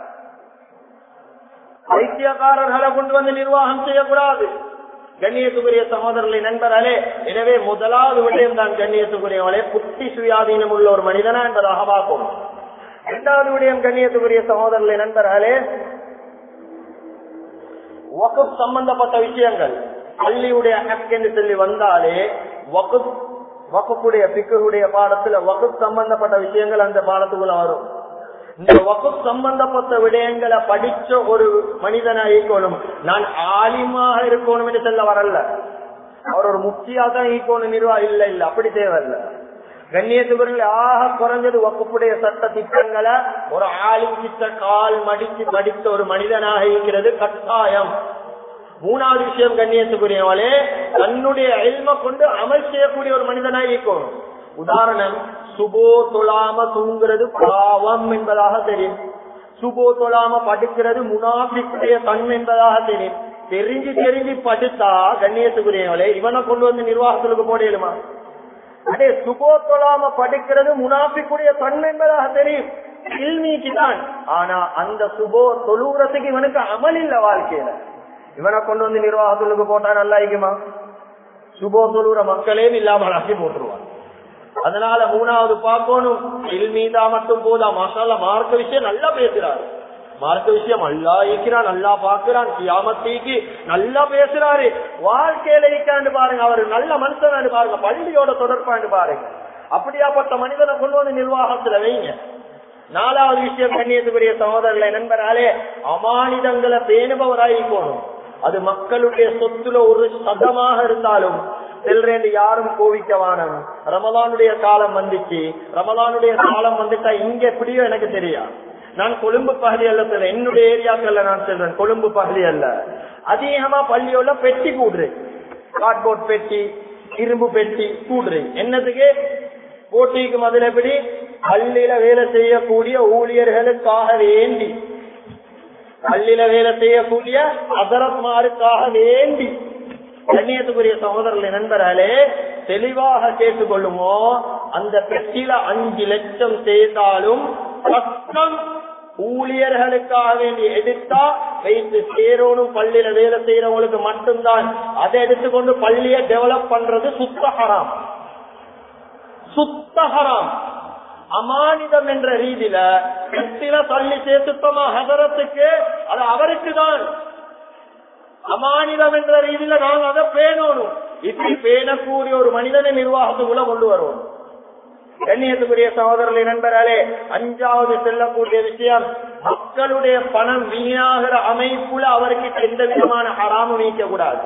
வைத்தியக்காரர்களை கொண்டு வந்து நிர்வாகம் செய்யக்கூடாது கண்ணியத்துக்குரிய சகோதரர்களை நண்பர்களே எனவே முதலாவது விடயம் தான் கண்ணியத்துக்குரியவளே புத்தி சுயாதீனம் உள்ள ஒரு மனிதனா என்பதாக பார்க்கும் இரண்டாவது விடயம் கண்ணியத்துக்குரிய சகோதரர்களை நண்பர்களே வகுப் சம்பந்தப்பட்ட விஷயங்கள் பள்ளியுடைய ஹக் என்று சொல்லி வந்தாலே வகுப் வகுப்புடைய பிக்குடைய பாடத்துல வகுப் சம்பந்தப்பட்ட விஷயங்கள் அந்த பாடத்துக்குள்ள வரும் இந்த வகுப் சம்பந்தப்பட்ட விடயங்களை படிச்ச ஒரு மனிதனா இருக்கணும் நான் ஆலிமாக இருக்கணும் என்று சொல்ல வரல அவர் ஒரு முக்கியா தான் ஈக்கணும் நிர்வாகம் இல்ல இல்ல அப்படி தேவையில்ல கண்ணியத்துக்குரிய ஆக குறைஞ்சது வகுப்புடைய சட்ட திட்டங்களை ஒரு ஆளும் கிட்ட கால் மடிச்சு படித்த ஒரு மனிதனாக இருக்கிறது கட்டாயம் மூணாவது விஷயம் கண்ணியத்துக்குரியவளே தன்னுடைய எல்ம கொண்டு அமல் செய்யக்கூடிய ஒரு மனிதனாக இருக்கணும் உதாரணம் சுபோ தொழாம தூங்குறது பாவம் என்பதாக தெரியும் சுபோ தொழாம படிக்கிறது முனாபிக்குடைய தன்மை என்பதாக தெரியும் தெரிஞ்சு தெரிஞ்சு படித்தா கண்ணியத்துக்குரியவளே இவனை கொண்டு வந்து நிர்வாகத்துக்கு போடையிலுமா அதே சுபோ தொழாம படிக்கிறது முனாபிக்குடைய தன்மை என்பதாக தெரியும் இல்மிக்கு தான் ஆனா அந்த சுபோ தொழுகிறதுக்கு இவனுக்கு அமல் இல்ல வாழ்க்கையில இவனை கொண்டு வந்து நிர்வாகத்துக்கு போட்டா நல்லா இருக்குமா சுபோ தொழுகிற மக்களே இல்லாமல் ஆக்கி போட்டுருவான் அதனால மூணாவது பார்க்கணும் இல்மீதா மட்டும் போதா மாஷால மார்க்க விஷயம் நல்லா பேசுறாரு மார்க்க விஷயம் நல்லா இருக்கிறான் நல்லா பாக்குறான் கியாமத்திக்கு நல்லா பேசுறாரு வாழ்க்கையில இருக்காண்டு பாருங்க அவர் நல்ல மனுஷன் பாருங்க பள்ளியோட தொடர்பாண்டு பாருங்க அப்படியாப்பட்ட மனிதனை கொண்டு வந்து நிர்வாகத்துல வைங்க நாலாவது விஷயம் கண்ணியத்துக்குரிய சகோதரர்களை நண்பராலே அமானிதங்களை பேணுபவராயிக்கணும் அது மக்களுடைய சொத்துல ஒரு சதமாக இருந்தாலும் செல்றேன் யாரும் கோவிக்கவானம் ரமலானுடைய காலம் வந்துச்சு ரமலானுடைய காலம் வந்துட்டா இங்க எப்படியோ எனக்கு தெரியா நான் கொழும்பு பகுதி அல்ல சொல்றேன் என்னுடைய ஏரியாக்கள்ல நான் சொல்றேன் கொழும்பு பகுதி அல்ல அதிகமா பள்ளியோட பெட்டி கூடுறேன் கார்ட்போர்ட் பெட்டி இரும்பு பெட்டி கூடுறேன் என்னதுக்கு போட்டிக்கு முதல் எப்படி பள்ளியில வேலை செய்யக்கூடிய ஊழியர்களுக்காக வேண்டி பள்ளியில வேலை செய்யக்கூடிய அதரத்மாருக்காக வேண்டி கண்ணியத்துக்குரிய சகோதரர்களை நண்பர்களே தெளிவாக கேட்டுக்கொள்ளுமோ அந்த பெட்டியில அஞ்சு லட்சம் செய்தாலும் பக்கம் ஊழியர்களுக்காக வேண்டி எடுத்தா வைத்து சேரோனும் பள்ளியில வேலை செய்யறவங்களுக்கு மட்டும்தான் அதை எடுத்துக்கொண்டு பள்ளியை டெவலப் பண்றது சுத்தஹராம் சுத்தஹராம் அமானிதம் என்ற ரீதியில பெட்டில பள்ளி சேர்த்துட்டோமா ஹசரத்துக்கு அது அவருக்கு தான் அமானிதம் என்ற ரீதியில நாங்க அதை பேணணும் இப்படி பேணக்கூடிய ஒரு மனிதனை நிர்வாகத்துக்குள்ள கொண்டு வருவோம் கண்ணியத்துக்குரிய சகோதரர்களை நண்பர்களே அஞ்சாவது செல்லக்கூடிய விஷயம் மக்களுடைய பணம் வீணாகிற அமைப்புல அவருக்கு எந்த விதமான ஹராமும் நீக்க கூடாது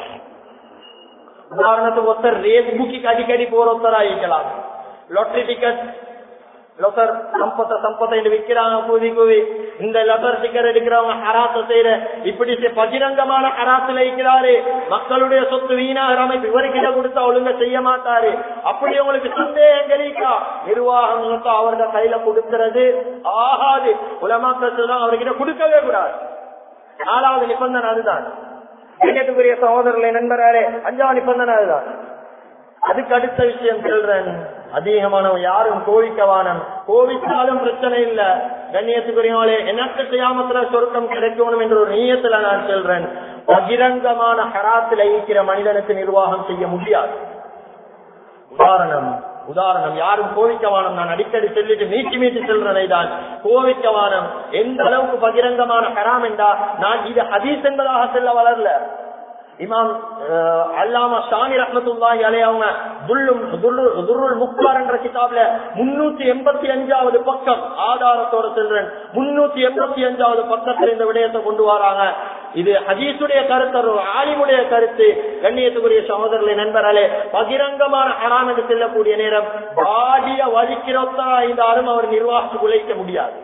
உதாரணத்துக்கு ஒருத்தர் ரேஸ் புக்கிக்கு அடிக்கடி போற ஒருத்தரா இருக்கலாம் லாட்டரி டிக்கெட் லொசர் சம்பத்த சம்பத்தை விற்கிறாங்க கூவி கூவி இந்த லொசர் டிக்கெட் எடுக்கிறவங்க ஹராத்த செய்யற இப்படி பகிரங்கமான ஹராத்துல இருக்கிறாரு மக்களுடைய சொத்து வீணாகிறாம இவருக்கிட்ட கொடுத்தா ஒழுங்க செய்ய மாட்டாரு அப்படி உங்களுக்கு சந்தேகம் இருக்கா நிர்வாகம் அவരുടെ கையில கொடுக்கிறது ஆகாது உலமாக்கள் அவர்கிட்ட கொடுக்கவே கூடாது நாலாவது நிபந்தனை அதுதான் இயக்கத்துக்குரிய சகோதரர்களை நண்பராரே அஞ்சாவது நிபந்தனை அதுதான் அதுக்கு அடுத்த விஷயம் சொல்றேன் அதிகமானவன் யாரும் கோவிக்கவானம் கோவிச்சாலும் பிரச்சனை இல்ல கண்ணியத்துக்குரியவளே எனக்கு செய்யாமத்துல சொருக்கம் கிடைக்கணும் என்ற ஒரு நீயத்துல நான் சொல்றேன் பகிரங்கமான ஹராத்துல இருக்கிற மனிதனுக்கு நிர்வாகம் செய்ய முடியாது உதாரணம் உதாரணம் யாரும் கோவிக்கவானம் நான் அடிக்கடி சொல்லிட்டு மீட்டி மீட்டி செல்றதை தான் கோவிக்கவானம் எந்த அளவுக்கு பகிரங்கமான ஹராம் என்றா நான் இது ஹதீஸ் என்பதாக செல்ல வளரல இமாம் அல்லாம ஷாமி ரஹமத்துல்லாஹி அலை அவங்க துல்லும் துருள் முக்பார் என்ற கிதாப்ல முன்னூத்தி எண்பத்தி அஞ்சாவது பக்கம் ஆதாரத்தோட செல்றேன் முன்னூத்தி எண்பத்தி அஞ்சாவது பக்கத்தில் இந்த விடயத்தை கொண்டு வராங்க இது ஹதீசுடைய கருத்து ஆலிமுடைய கருத்து கண்ணியத்துக்குரிய சகோதரர்களை நண்பர்களே பகிரங்கமான ஹராம் என்று செல்லக்கூடிய நேரம் பாடிய வலிக்கிறோத்தா இருந்தாலும் அவர் நிர்வாகத்துக்கு உழைக்க முடியாது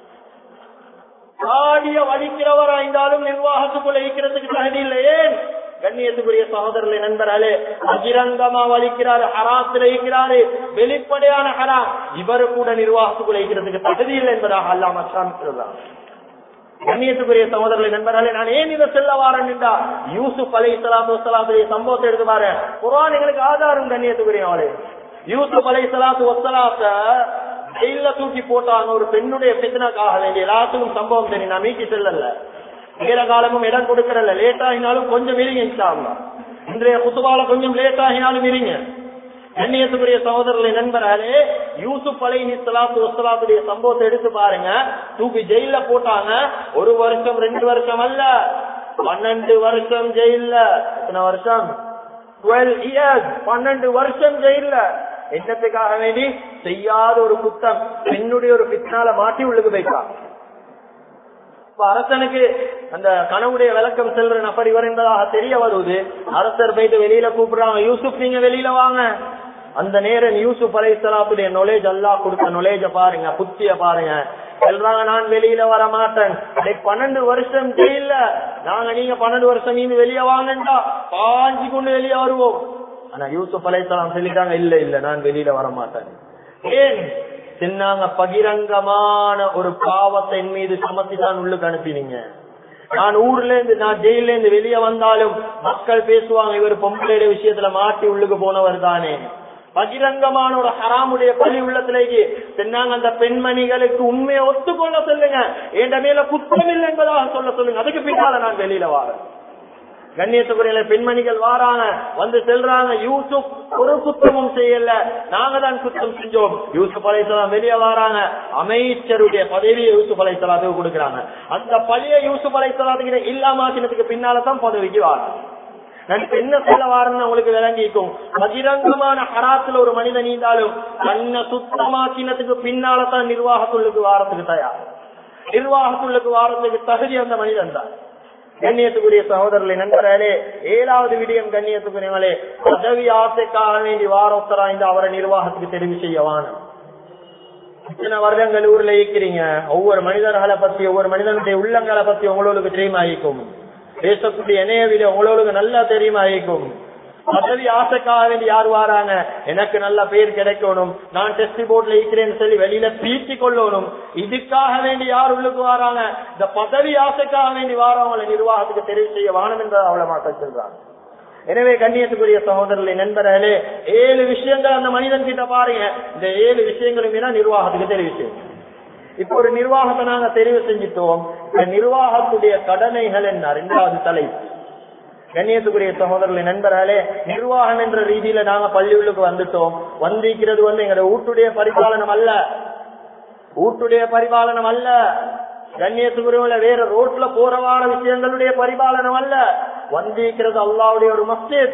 பாடிய வலிக்கிறவர் ஆய்ந்தாலும் நிர்வாகத்துக்குள்ள இருக்கிறதுக்கு தகுதி இல்லை ஏன் கண்ணியத்துக்குரிய சகோதரர்களை நண்பராலே அகிரங்கமா வலிக்கிறாரு ஹராத்துல இருக்கிறாரு வெளிப்படையான ஹரா இவரு கூட நிர்வாகத்துக்குள்ள இருக்கிறதுக்கு தகுதி இல்லை என்பதாக அல்லாம சாமிக்கிறார் கண்ணியத்துக்குரிய சகோதரர்களை நண்பர்களே நான் ஏன் இதை செல்ல வாரேன் என்றா யூசுப் அலை சலாத்து வசலாத்துடைய சம்பவத்தை எடுத்து பாரு குரான் எங்களுக்கு ஆதாரம் கண்ணியத்துக்குரிய அவளே யூசுப் அலை சலாத்து வசலாத்த ஜெயில தூக்கி போட்டாங்க ஒரு பெண்ணுடைய பித்தனாக்காக வேண்டிய எல்லாத்துக்கும் சம்பவம் தெரியும் நான் மீட்டி செல்லல நேர காலமும் இடம் கொடுக்கறல லேட் ஆகினாலும் கொஞ்சம் இருங்க இன்ஷால்லா இன்றைய குத்துபால கொஞ்சம் லேட் ஆகினாலும் இருங்க கண்ணியத்துக்குரிய சகோதரர்களை நண்பர்களே யூசுப் அலைஹி சலாத்து வசலாத்துடைய சம்பவத்தை எடுத்து பாருங்க தூக்கி ஜெயில போட்டாங்க ஒரு வருஷம் ரெண்டு வருஷம் அல்ல பன்னெண்டு வருஷம் ஜெயில எத்தனை வருஷம் டுவெல் இயர்ஸ் பன்னெண்டு வருஷம் ஜெயில என்னத்துக்காக வேண்டி செய்யாத ஒரு குத்தம் பெண்ணுடைய ஒரு பின்னால மாட்டி உள்ளுக்கு வைக்கலாம் இப்ப அரசனுக்கு அந்த கனவுடைய விளக்கம் செல்ற நபர் இவர் என்பதாக தெரிய வருவது அரசர் போயிட்டு வெளியில கூப்பிடுறாங்க யூசுப் நீங்க வெளியில வாங்க அந்த நேரம் யூசுப் அலை சலாத்துடைய நொலேஜ் அல்லா கொடுத்த நொலேஜ பாருங்க புத்திய பாருங்க சொல்றாங்க நான் வெளியில வர மாட்டேன் பன்னெண்டு வருஷம் ஜெயில நாங்க நீங்க பன்னெண்டு வருஷம் நீங்க வெளியே வாங்கண்டா பாஞ்சு கொண்டு வெளியே வருவோம் ஆனா யூசுப் அலை சலாம் சொல்லிட்டாங்க இல்ல இல்ல நான் வெளியில வர மாட்டேன் ஏன் சின்னாங்க பகிரங்கமான ஒரு பாவத்தை என் மீது சமத்தி தான் உள்ளுக்கு அனுப்பினீங்க நான் ஊர்ல இருந்து நான் ஜெயில இருந்து வெளியே வந்தாலும் மக்கள் பேசுவாங்க இவர் பொம்பளையுடைய விஷயத்துல மாட்டி உள்ளுக்கு போனவர் தானே பகிரங்கமான ஒரு ஹராமுடைய பழி உள்ளத்திலேயே சொன்னாங்க அந்த பெண்மணிகளுக்கு உண்மையை ஒத்துக்கொள்ள சொல்லுங்க என் மேல குற்றம் இல்லை என்பதாக சொல்ல சொல்லுங்க அதுக்கு பின்னால நான் வெளியில வாரேன் கண்ணியத்துக்குரிய பெண்மணிகள் வாராங்க வந்து செல்றாங்க யூசுப் ஒரு குற்றமும் செய்யல நாங்க தான் குற்றம் செஞ்சோம் யூசுப் அலைசலாம் வெளியே வராங்க அமைச்சருடைய பதவியை யூசுப் அலைசலாத்துக்கு கொடுக்குறாங்க அந்த பழைய யூசுப் அலைசலாத்துக்கு இல்லாமாக்கினதுக்கு பின்னாலதான் பதவிக்கு வராங்க நான் என்ன சொல்ல வாரன்னு உங்களுக்கு விளங்கிக்கும் பகிரங்கமான ஹராத்துல ஒரு மனிதன் நீந்தாலும் தன்னை சுத்தமாக்கினதுக்கு பின்னாலதான் நிர்வாகத்துள்ளுக்கு வாரத்துக்கு தயார் நிர்வாகத்துள்ளுக்கு வாரத்துக்கு தகுதி அந்த மனிதன் தான் கண்ணியத்துக்குரிய சகோதரர்களை நண்பர்களே ஏழாவது விடயம் கண்ணியத்துக்குரியவங்களே பதவி ஆசைக்காக வேண்டி வாரோத்தரா இந்த அவரை நிர்வாகத்துக்கு தெரிவு செய்யவான இத்தனை வருடங்கள் ஊர்ல இருக்கிறீங்க ஒவ்வொரு மனிதர்களை பத்தி ஒவ்வொரு மனிதனுடைய உள்ளங்களை பத்தி உங்களுக்கு தெரியுமாயிக்கும் பேசக்கூடிய இணையவில உங்களுக்கு நல்லா தெரியுமாயிக்கும் பதவி ஆசைக்காக வேண்டி யார் வாராங்க எனக்கு நல்ல பேர் கிடைக்கணும் நான் டெஸ்ட் போர்ட்ல இருக்கிறேன்னு சொல்லி வெளியில பீச்சி கொள்ளணும் இதுக்காக வேண்டி யார் உள்ளுக்கு வராங்க இந்த பதவி ஆசைக்காக வேண்டி வாரவங்களை நிர்வாகத்துக்கு தெரிவு செய்ய வானம் என்று அவளை மாட்ட சொல்றாங்க எனவே கண்ணியத்துக்குரிய சகோதரர்களை நண்பர்களே ஏழு விஷயங்கள் அந்த மனிதன் கிட்ட பாருங்க இந்த ஏழு விஷயங்களுமே தான் நிர்வாகத்துக்கு தெரிவு செய்யும் இப்ப ஒரு நிர்வாகத்தை நாங்க தெரிவு செஞ்சிட்டோம் இந்த நிர்வாகத்துடைய கடமைகள் என்ன இரண்டாவது தலைப்பு கண்ணியத்துக்குரிய சகோதரர்களை நண்பர்களே நிர்வாகம் என்ற ரீதியில நாங்க பள்ளிகளுக்கு வந்துட்டோம் வந்திருக்கிறது வந்து எங்க வீட்டுடைய பரிபாலனம் அல்ல வீட்டுடைய பரிபாலனம் அல்ல கண்ணியத்துக்குரிய வேற ரோட்ல போறவான விஷயங்களுடைய பரிபாலனம் அல்ல வந்திருக்கிறது அல்லாவுடைய ஒரு மஸ்ஜித்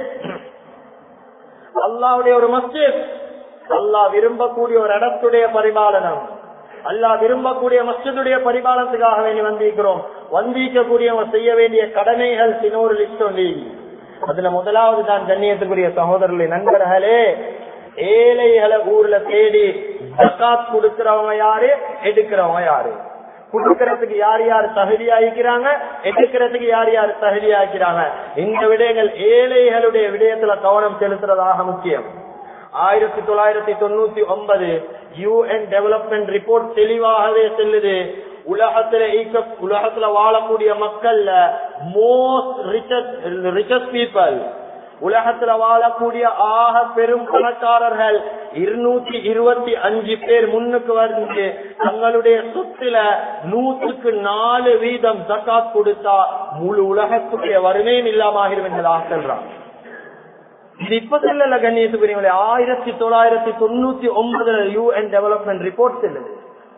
அல்லாவுடைய ஒரு மஸ்ஜித் அல்லாஹ் விரும்பக்கூடிய ஒரு இடத்துடைய பரிபாலனம் அல்லா விரும்பக்கூடிய மஸ்ஜிதுடைய பரிபாலனத்துக்காக வேண்டி வந்திருக்கிறோம் வந்திருக்கக்கூடிய செய்ய வேண்டிய கடமைகள் சினோரு லிஸ்ட் ஒன்றி அதுல முதலாவது தான் கண்ணியத்துக்குரிய சகோதரர்களே நண்பர்களே ஏழைகளை ஊர்ல தேடி ஜக்காத் கொடுக்கிறவங்க யாரு எடுக்கிறவங்க யாரு கொடுக்கறதுக்கு யார் யார் தகுதியாகிறாங்க எடுக்கிறதுக்கு யார் யார் தகுதியாக்கிறாங்க இந்த விடயங்கள் ஏழைகளுடைய விடயத்துல கவனம் செலுத்துறதாக முக்கியம் ஆயிரத்தி தொள்ளாயிரத்தி தொண்ணூத்தி ஒன்பது யூஎன் டெவலப்மெண்ட் ரிப்போர்ட் தெளிவாகவே செல்லுது உலகத்துல உலகத்துல வாழக்கூடிய மக்கள்ல மோஸ்ட் ரிச்சஸ்ட் பீப்புள் உலகத்துல வாழக்கூடிய ஆக பெரும் பணக்காரர்கள் இருநூத்தி இருபத்தி அஞ்சு பேர் முன்னுக்கு வந்து தங்களுடைய சொத்துல நூற்றுக்கு நாலு வீதம் ஜக்காத் கொடுத்தா முழு உலகத்துடைய வறுமையும் இல்லாமகிரும் என்பதாக சொல்றாங்க இது இப்ப செல்லல கண்ணியத்துக்குரியவங்களே ஆயிரத்தி தொள்ளாயிரத்தி தொண்ணூத்தி ஒன்பதுல யூஎன் டெவலப்மெண்ட் ரிப்போர்ட் செல்லுது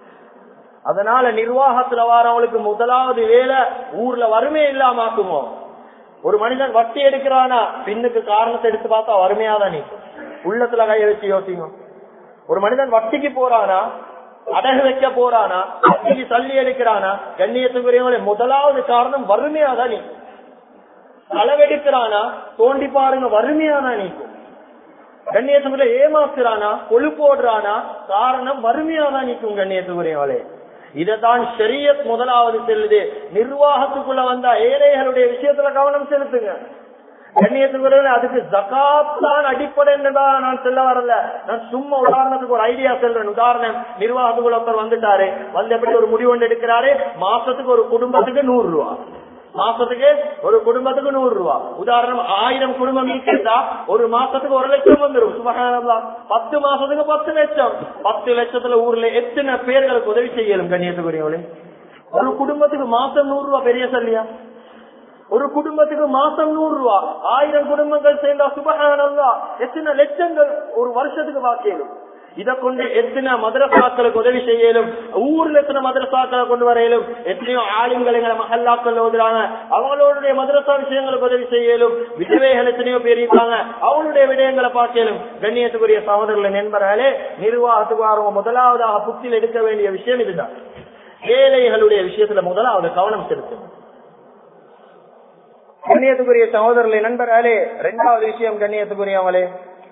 அதனால நிர்வாகத்துல வாரவங்களுக்கு முதலாவது வேலை ஊர்ல வறுமை இல்லாம ஆக்குமோ ஒரு மனிதன் வட்டி எடுக்கிறானா பின்னுக்கு காரணத்தை எடுத்து பார்த்தா வறுமையாதான் நீ உள்ளத்துல கைய வச்சு யோசிங்க ஒரு மனிதன் வட்டிக்கு போறானா அடகு வைக்க போறானா வட்டிக்கு தள்ளி எடுக்கிறானா கண்ணியத்துக்குரியவங்களே முதலாவது காரணம் வறுமையாதான் நீ அளவெடுக்கிறானா தோண்டி பாருங்க வறுமையானா நீக்கும் கண்ணியத்துக்குள்ள ஏமாத்துறானா கொழு போடுறானா காரணம் வறுமையாதான் நீக்கும் கண்ணியத்துக்குரியவளே இததான் ஷரியத் முதலாவது செல்லுது நிர்வாகத்துக்குள்ள வந்தா ஏழைகளுடைய விஷயத்துல கவனம் செலுத்துங்க கண்ணியத்துக்குரிய அதுக்கு ஜகாத் தான் அடிப்படை என்றுதான் நான் சொல்ல வரல நான் சும்மா உதாரணத்துக்கு ஒரு ஐடியா சொல்றேன் உதாரணம் நிர்வாகத்துக்குள்ள ஒருத்தர் வந்துட்டாரு வந்து எப்படி ஒரு முடிவு ஒன்று எடுக்கிறாரு மாசத்துக்கு ஒரு குடும்பத்துக்கு நூறு ரூபா மாசத்துக்கு ஒரு குடும்பத்துக்கு நூறு ரூபா உதாரணம் ஆயிரம் குடும்பம் இருக்கிறதா ஒரு மாசத்துக்கு ஒரு லட்சம் வந்துடும் சுபகானந்தா பத்து மாசத்துக்கு பத்து லட்சம் பத்து லட்சத்துல ஊர்ல எத்தனை பேர்களுக்கு உதவி செய்யலும் கண்ணியத்துக்குரியவளே ஒரு குடும்பத்துக்கு மாசம் நூறு ரூபா பெரிய சொல்லியா ஒரு குடும்பத்துக்கு மாசம் நூறு ரூபா ஆயிரம் குடும்பங்கள் சேர்ந்தா சுபகானந்தா எத்தனை லட்சங்கள் ஒரு வருஷத்துக்கு வாக்கியலும் இதை கொண்டு எத்தனை மதரசாக்களுக்கு உதவி செய்யலும் ஊர்ல எத்தனை மதரசாக்களை கொண்டு வரையிலும் எத்தனையோ ஆளுங்கள் எங்களை மகல்லாக்கள் ஓதுறாங்க அவங்களுடைய மதரசா விஷயங்களுக்கு உதவி செய்யலும் விதவைகள் எத்தனையோ பேர் இருக்காங்க அவங்களுடைய விடயங்களை பார்க்கலும் கண்ணியத்துக்குரிய சகோதரர்களை நண்பர்களே நிர்வாகத்துக்கு வரவங்க முதலாவதாக புத்தியில் எடுக்க வேண்டிய விஷயம் இதுதான் ஏழைகளுடைய விஷயத்துல முதலாவது கவனம் செலுத்தணும் கண்ணியத்துக்குரிய சகோதரர்களே நண்பர்களே இரண்டாவது விஷயம் கண்ணியத்துக்குரியவங்களே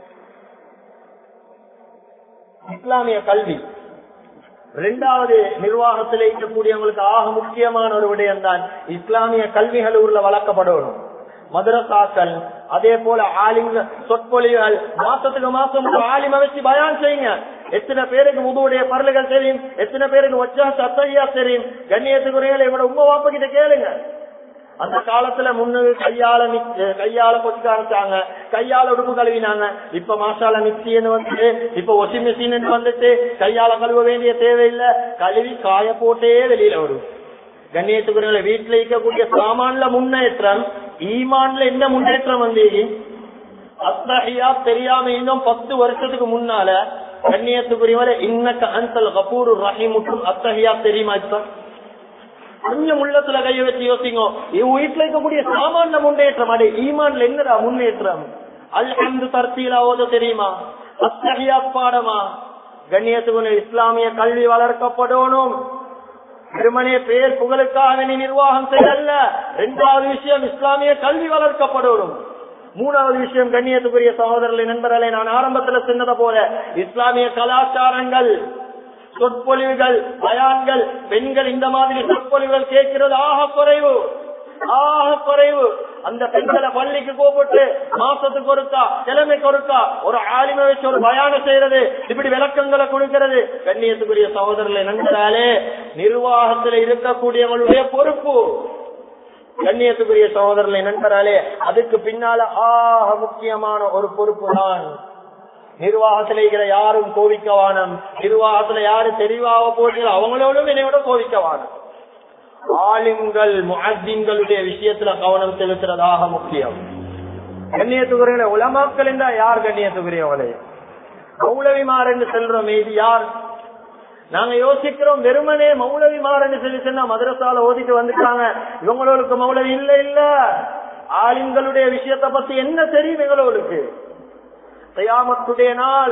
இஸ்லாமிய கல்வி இரண்டாவது நிர்வாகத்தில் இருக்கக்கூடியவங்களுக்கு ஆக முக்கியமான ஒரு விடயம் தான் இஸ்லாமிய கல்விகள் ஊர்ல வளர்க்கப்படணும் மதரசாக்கள் அதே போல ஆலிங்க சொற்பொழிவுகள் மாசத்துக்கு மாசம் ஒரு ஆலிம வச்சு பயான் செய்யுங்க எத்தனை பேருக்கு முதுவுடைய பரலுகள் தெரியும் எத்தனை பேருக்கு வச்சா சத்தையா தெரியும் கண்ணியத்துக்குரியவங்களை இவட உங்க வாப்ப கிட்ட கேளுங்க அந்த காலத்துல முன்னு கையால மிக்- கையால கொச்சு ஆரம்பிச்சாங்க கையால உடுப்பு கழுவினாங்க இப்ப மாசால மிக்சின்னு வந்துட்டு இப்ப ஒசி மிஷின் வந்துட்டு கையால கழுவ வேண்டிய தேவையில்லை கழுவி காய போட்டே வெளியில வரும் கண்ணியத்துக்குரிய வீட்டுல இருக்கக்கூடிய சாமான்ல முன்னேற்றம் ஈமான்ல என்ன முன்னேற்றம் வந்து அத்தகையா தெரியாம இன்னும் பத்து வருஷத்துக்கு முன்னால கண்ணியத்துக்குரியவரை இன்னக்க அன்சல் கபூர் ரஹீமுக்கும் அத்தகையா தெரியுமா இப்ப கொஞ்சம் உள்ளத்துல கைய வச்சு யோசிங்க இவ் வீட்டுல இருக்கக்கூடிய சாமான்ல முன்னேற்றம் அடே ஈமான்ல என்னடா முன்னேற்றம் அல்ஹம்து தர்த்தீலா ஓத தெரியுமா அத்தகையா பாடமா கண்ணியத்துக்குரிய இஸ்லாமிய கல்வி வளர்க்கப்படணும் திருமணே பேர் புகழுக்காக நீ நிர்வாகம் செய்யல இரண்டாவது விஷயம் இஸ்லாமிய கல்வி வளர்க்கப்படணும் மூணாவது விஷயம் கண்ணியத்துக்குரிய சகோதரர்களை நண்பர்களை நான் ஆரம்பத்துல சொன்னதை போல இஸ்லாமிய கலாச்சாரங்கள் சொற்பொழிவுகள் பயான்கள் பெண்கள் இந்த மாதிரி சொற்பொழிவுகள் கேட்கிறது ஆக குறைவு ஆக குறைவு அந்த பெண்களை பள்ளிக்கு கூப்பிட்டு மாசத்துக்கு ஒருக்கா கிழமைக்கு ஒருக்கா ஒரு ஆலிமை வச்சு ஒரு பயானம் செய்யறது இப்படி விளக்கங்களை கொடுக்கிறது கண்ணியத்துக்குரிய சகோதரர்களை நண்பராலே நிர்வாகத்தில் இருக்கக்கூடியவங்களுடைய பொறுப்பு கண்ணியத்துக்குரிய சகோதரர்களை நண்பராலே அதுக்கு பின்னால ஆக முக்கியமான ஒரு பொறுப்பு தான் நிர்வாகத்துல இருக்கிற யாரும் கோவிக்கவானம் நிர்வாகத்துல யாரு தெளிவாக போறீங்களோ அவங்களோடும் என்னையோட கோவிக்கவானம் ஆலிம்கள் முஹத்தின்களுடைய விஷயத்துல கவனம் செலுத்துறதாக முக்கியம் கண்ணியத்துக்குரிய உலமாக்கள் என்றா யார் கண்ணியத்துக்குரியவங்களே மௌலவிமார் என்று செல்றோம் இது யார் நாங்க யோசிக்கிறோம் வெறுமனே மௌலவிமார் என்று சொல்லி சொன்னா மதரசால ஓதிட்டு வந்துட்டாங்க இவங்களுக்கு மௌலவி இல்ல இல்ல ஆலிம்களுடைய விஷயத்தை பத்தி என்ன தெரியும் எங்களுக்கு தயாமத்துடைய நாள்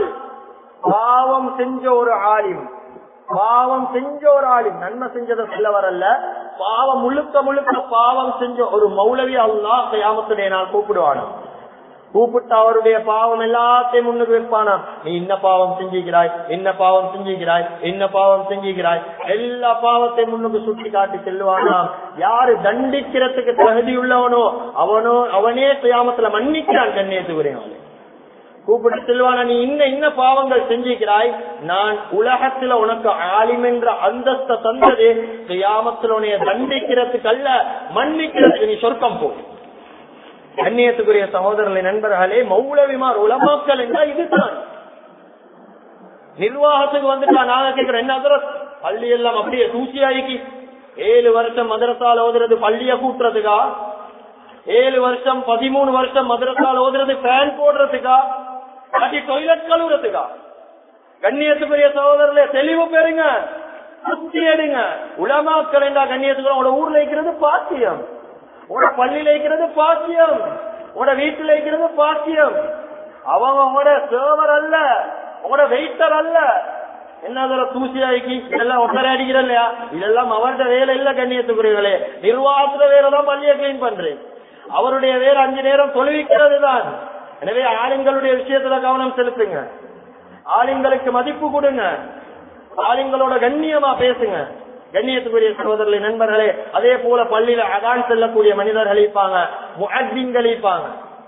பாவம் செஞ்ச ஒரு ஆலிம் பாவம் செஞ்ச ஒரு ஆலிம் நன்மை செஞ்சதை சொல்ல வரல பாவம் முழுக்க முழுக்க பாவம் செஞ்ச ஒரு மௌலவி அல்லா தயாமத்துடைய நாள் கூப்பிடுவானோ கூப்பிட்டு அவருடைய பாவம் எல்லாத்தையும் முன்னுக்கு வைப்பானா நீ இன்ன பாவம் செஞ்சுக்கிறாய் என்ன பாவம் செஞ்சுக்கிறாய் என்ன பாவம் செஞ்சுக்கிறாய் எல்லா பாவத்தையும் முன்னுக்கு சுட்டி காட்டி செல்வானாம் யாரு தண்டிக்கிறதுக்கு தகுதி உள்ளவனோ அவனோ அவனே சுயாமத்துல மன்னிக்கிறான் கண்ணியத்துக்குரியவன் அவனை கூப்பிட்டு செல்வானா நீ இன்ன இன்ன பாவங்கள் செஞ்சிக்கிறாய் நான் உலகத்துல உனக்கு ஆலிம் என்ற அந்தஸ்த தந்தது சுயாமத்தில் உனைய தண்டிக்கிறதுக்கு அல்ல மன்னிக்கிறதுக்கு நீ சொர்க்கம் போ கண்ணியத்துக்குரிய சகோதரர்களை நண்பர்களே மௌலவிமார் உலமாக்கல் என்றால் இதுதான் நிர்வாகத்துக்கு வந்துட்டா நாங்க கேட்கிறோம் என்ன அதிரஸ் பள்ளி எல்லாம் அப்படியே தூசியாக்கி ஏழு வருஷம் மதரசால ஓதுறது பள்ளிய கூட்டுறதுக்கா ஏழு வருஷம் பதிமூணு வருஷம் மதரசால ஓதுறது ஃபேன் போடுறதுக்கா அடி டொய்லெட் கழுவுறதுக்கா கண்ணியத்துக்குரிய சகோதரர்களே தெளிவு பெறுங்க சுத்தி எடுங்க உலமாக்கள் என்றா கண்ணியத்துக்கு உங்களோட ஊர்ல இருக்கிறது பாத்தியம் உங்களோட பள்ளியில இருக்கிறது பாக்கியம் உங்களோட வீட்டுல இருக்கிறது பாக்கியம் அவங்க உங்களோட சேவர் அல்ல உங்களோட வெயிட்டர் அல்ல என்ன அதில் தூசி ஆக்கி இதெல்லாம் ஒட்டரை அடிக்கிற இல்லையா இதெல்லாம் அவருடைய வேலை இல்ல கண்ணியத்துக்குரியவர்களே நிர்வாகத்துல வேலைதான் பள்ளியை கிளீன் பண்றேன் அவருடைய வேலை அஞ்சு நேரம் தொழுவிக்கிறது தான் எனவே ஆளுங்களுடைய விஷயத்துல கவனம் செலுத்துங்க ஆளுங்களுக்கு மதிப்பு கொடுங்க ஆளுங்களோட கண்ணியமா பேசுங்க கண்ணியத்துக்குரிய சகோதரர்களை நண்பர்களே அதே போல பள்ளியில அதான் செல்லக்கூடிய மனிதர்கள் இருப்பாங்க முஹத்தின்கள் இருப்பாங்க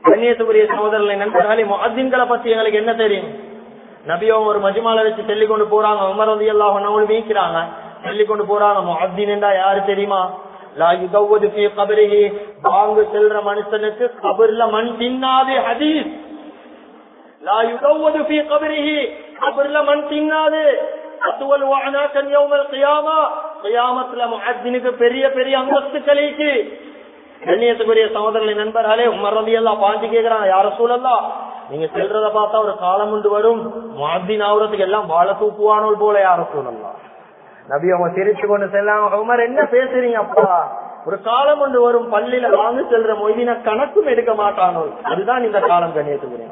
கண்ணியத்துக்குரிய சகோதரர்களை நண்பர்களே முஅத்தின்களை பத்தி எங்களுக்கு என்ன தெரியும் நபியும் ஒரு மஜ்மால வச்சு சொல்லி கொண்டு போறாங்க உமர் ரதி எல்லாம் ஒன்னவங்களும் வீக்கிறாங்க சொல்லி கொண்டு போறாங்க முஅத்தின் என்றா யாரு தெரியுமா லா யுகவது ஃபீ கபரிஹி பாங்கு செல்ற மனுஷனுக்கு கபர்ல மண் தின்னாது ஹதீஸ் லா யுகவது ஃபீ கபரிஹி கபர்ல மண் தின்னாது அத்துவல் வஅனாக்கன் யௌமல் கியாமா கியாமத்துல முஅத்தினுக்கு பெரிய பெரிய அந்தஸ்துக்களுக்கு கண்ணியத்துக்குரிய சகோதரர்களின் நண்பர்களே உமர் ரதி எல்லாம் பாஞ்சு கேக்குறாங்க யார சூழல்லாம் நீங்க செல்றத பார்த்தா ஒரு காலம் உண்டு வரும் மாதின் ஆகுறதுக்கு எல்லாம் வாழ தூக்குவானோல் போல யார சூழல்லாம் நபி அவங்க சிரிச்சு கொண்டு செல்லாங்க உமர் என்ன பேசுறீங்க அப்பா ஒரு காலம் ஒன்று வரும் பள்ளியில வாங்க செல்ற மொய்தின கணக்கும் எடுக்க மாட்டானோ அதுதான் இந்த காலம் கண்ணியத்துக்குரிய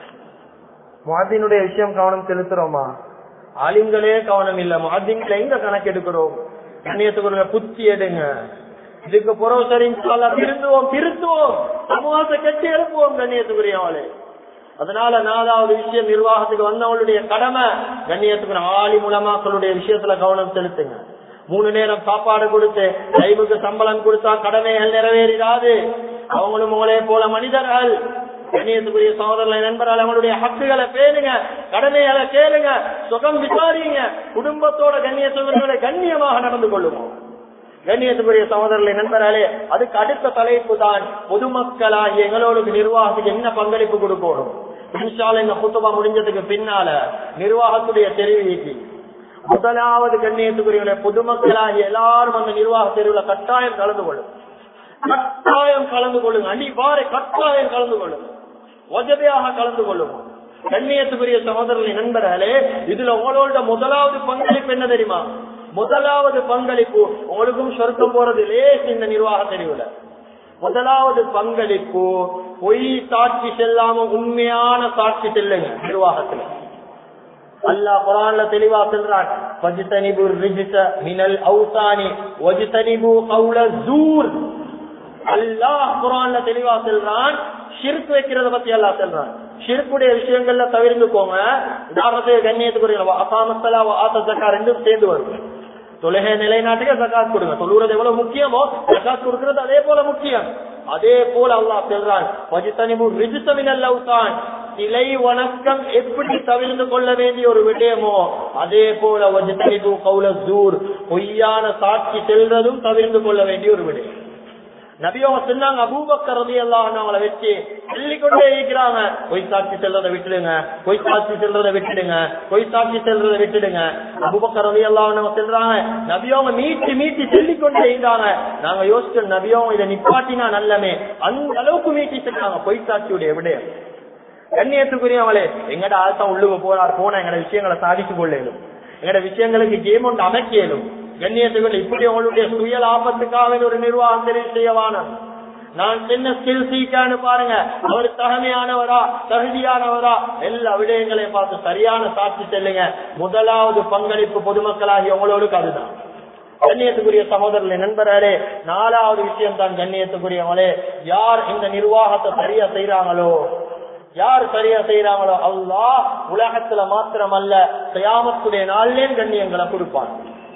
மாதினுடைய விஷயம் கவனம் செலுத்துறோமா ஆலிம்களே கவனம் இல்ல மாதின்களை எங்க கணக்கு எடுக்கிறோம் கண்ணியத்துக்குரிய புத்தி எடுங்க இதுக்கு புறவு சரி திருந்துவோம் திருத்துவோம் சமூகத்தை கட்டி எழுப்புவோம் கண்ணியத்துக்குரியவளே அதனால நாலாவது விஷயம் நிர்வாகத்துக்கு வந்தவங்களுடைய கடமை கண்ணியத்துக்கு ஆளி மூலமாக்களுடைய விஷயத்துல கவனம் செலுத்துங்க மூணு நேரம் சாப்பாடு கொடுத்து டைமுக்கு சம்பளம் கொடுத்தா கடமைகள் நிறைவேறாது அவங்களும் உங்களே போல மனிதர்கள் கண்ணியத்துக்குரிய சகோதரர்களை நண்பர்கள் அவங்களுடைய ஹக்குகளை பேணுங்க கடமைகளை கேளுங்க சுகம் விசாரிங்க குடும்பத்தோட கண்ணியத்துவர்களை கண்ணியமாக நடந்து கொள்ளுவோம் கண்ணியத்துக்குரிய சகோதரர்களை நண்பர்களே அதுக்கு அடுத்த தலைப்பு தான் பொதுமக்களாகிய எங்களோட நிர்வாகத்துக்கு என்ன பங்களிப்பு கொடுக்கணும் இன்ஷால இந்த புத்தகம் முடிஞ்சதுக்கு பின்னால நிர்வாகத்துடைய தெரிவிக்கு முதலாவது கண்ணியத்துக்குரிய பொதுமக்களாகிய எல்லாரும் அந்த நிர்வாக தெரிவுல கட்டாயம் கலந்து கொள்ளும் கட்டாயம் கலந்து கொள்ளுங்க அடிவாரை கட்டாயம் கலந்து கொள்ளுங்க ஒஜதையாக கலந்து கொள்ளுவோம் கண்ணியத்துக்குரிய சகோதரர்களை நண்பர்களே இதுல உங்களோட முதலாவது பங்களிப்பு என்ன தெரியுமா முதலாவது பங்களிப்பு உங்களுக்கும் சொர்க்கம் போறது லேஸ் இந்த நிர்வாக தெரிவுல முதலாவது பங்களிப்பு பொய் சாட்சி செல்லாம உண்மையான சாட்சி செல்லுங்க நிர்வாகத்துல அல்லாஹ் குரான்ல தெளிவா சொல்றான் வஜ்தனிபு ரிஜ்ஸ மினல் அவுசானி வஜ்தனிபு கௌல ஜூர் அல்லாஹ் குரான்ல தெளிவா சொல்றான் ஷிர்க் வைக்கிறத பத்தி எல்லாம் சொல்றான் ஷிர்க்குடைய விஷயங்கள்ல தவிர்த்துக்கோங்க உதாரணத்துக்கு கண்ணியத்துக்குரிய அசாமஸ்தலா ஆத்த ஜக்கா ரெண்டும் சேர்ந்து வரும் தொழுகை நிலைநாட்டுக்கு ஜக்காத் கொடுங்க தொழுகிறது எவ்வளவு முக்கியமோ ஜக்காத் கொடுக்கிறது அதே போல முக்கியம் அதே போல அல்லாஹ் சொல்றான் வஜித்தனிபு ரிஜித்தமின் அல்லாவுதான் சிலை வணக்கம் எப்படி தவிர்த்து கொள்ள வேண்டிய ஒரு விடயமோ அதே போல வஜித்தனிபு கௌல ஜூர் பொய்யான சாட்சி செல்றதும் தவிர்த்து கொள்ள வேண்டிய ஒரு விடயம் நபியவங்க சொன்னாங்க அபூபக்கர் ரதி எல்லாம் அவங்கள வச்சு சொல்லிக்கொண்டே இருக்கிறாங்க பொய் சாட்சி செல்றதை விட்டுடுங்க பொய் சாட்சி செல்றதை விட்டுடுங்க பொய் சாட்சி செல்றதை விட்டுடுங்க அபூபக்கர் ரதி எல்லாம் சொல்றாங்க நபியவங்க மீட்டி மீட்டி சொல்லிக்கொண்டே இருந்தாங்க நாங்க யோசிச்சோம் நபியவங்க இதை நிப்பாட்டினா நல்லமே அந்த அளவுக்கு மீட்டி செஞ்சாங்க பொய் சாட்சியுடைய விடயம் கண்ணியத்துக்குரியவங்களே எங்கட ஆள்தான் உள்ளுக்கு போறார் போன எங்கட விஷயங்களை சாதிச்சு கொள்ளலும் எங்கட விஷயங்களுக்கு கேம் ஒன்று அமைக்கலும் கண்ணியத்துகள் இப்படி உங்களுடைய சுய லாபத்துக்காக ஒரு நிர்வாகம் தெரிவு செய்யவான நான் சின்ன ஸ்கில் சீக்கான்னு பாருங்க அவர் தகமையானவரா தகுதியானவரா எல்லா விடயங்களையும் பார்த்து சரியான சாட்சி செல்லுங்க முதலாவது பங்களிப்பு பொதுமக்களாகி உங்களோடு அதுதான் கண்ணியத்துக்குரிய சகோதரர்களே நண்பர்களே நாலாவது விஷயம் தான் கண்ணியத்துக்குரியவங்களே யார் இந்த நிர்வாகத்தை சரியா செய்யறாங்களோ யார் சரியா செய்யறாங்களோ அல்லா உலகத்துல மாத்திரமல்ல சயாமத்துடைய நாளிலே கண்ணியங்களை கொடுப்பான்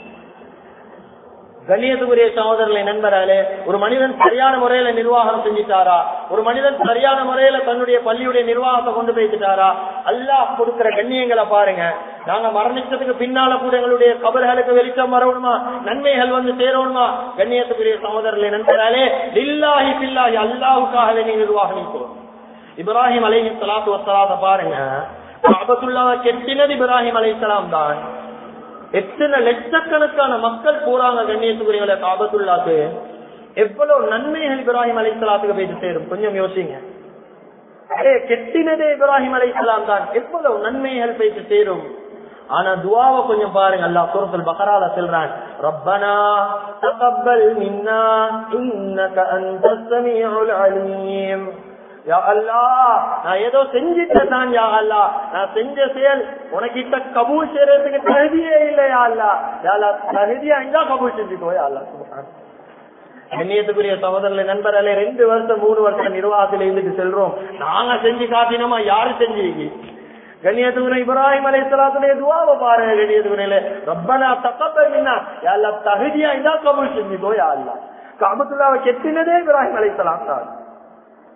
கண்ணியத்துக்குரிய சகோதரர்களை நண்பராலே ஒரு மனிதன் சரியான முறையில நிர்வாகம் செஞ்சிட்டாரா ஒரு மனிதன் சரியான முறையில தன்னுடைய பள்ளியுடைய நிர்வாகத்தை கொண்டு போய்த்துட்டாரா அல்லாஹ் கொடுக்கிற கண்ணியங்களை பாருங்க நாங்க மரணிச்சதுக்கு பின்னால கூட எங்களுடைய கபர்களுக்கு வெளிச்சம் வரணுமா நன்மைகள் வந்து சேரணுமா கண்ணியத்துக்குரிய சகோதரர்களை நண்பராலே இல்லாஹி பில்லாஹி அல்லாஹுக்காகவே நீ நிர்வாகம் நிற்கிறோம் இப்ராஹிம் அலை சலாத்து வசலாத்த பாருங்க காபத்துள்ளாவை கெட்டினது இப்ராஹிம் அலை தான் எத்தனை லட்சக்கணக்கான மக்கள் போறாங்க கண்ணியத்துக்குரியவளை காபத்துள்ளாக்கு எவ்வளவு நன்மைகள் இப்ராஹிம் அலை சலாத்துக்கு போயிட்டு சேரும் கொஞ்சம் யோசிங்க ஏ கெட்டினதே இப்ராஹிம் அலை தான் எவ்வளவு நன்மைகள் போயிட்டு சேரும் ஆனா துவாவை கொஞ்சம் பாருங்க அல்லா சூரத்துல் பக்கரால சொல்றான் ரப்பனா தகப்பல் மின்னா இன்னக அந்த சமீஉல் அலீம் யா அல்லா நான் ஏதோ செஞ்சிட்டேன் தான் யா அல்லா நான் செஞ்ச செயல் உனக்கிட்ட கபூல் செய்யறதுக்கு தகுதியே இல்லை யா அல்லா யா அல்லா தகுதியா இருந்தா கபூல் செஞ்சுக்கோ யா அல்லா சுபஹான் கண்ணியத்துக்குரிய சகோதரர்களை நண்பர்களே ரெண்டு வருஷம் மூணு வருஷம் நிர்வாகத்தில் இருந்துட்டு செல்றோம் நாங்க செஞ்சு காட்டினோமா யாரு செஞ்சீங்க கண்ணியத்துக்குரிய இப்ராஹிம் அலை சலாத்துடைய துவாவை பாருங்க கண்ணியத்துக்குரிய ரப்பனா தக்கப்பல் மின்னா யா அல்லா தகுதியா இருந்தா கபூல் செஞ்சுக்கோ யா அல்லா காபத்துல்லாவை கெட்டினதே இப்ராஹிம் அலை சலாம் தான்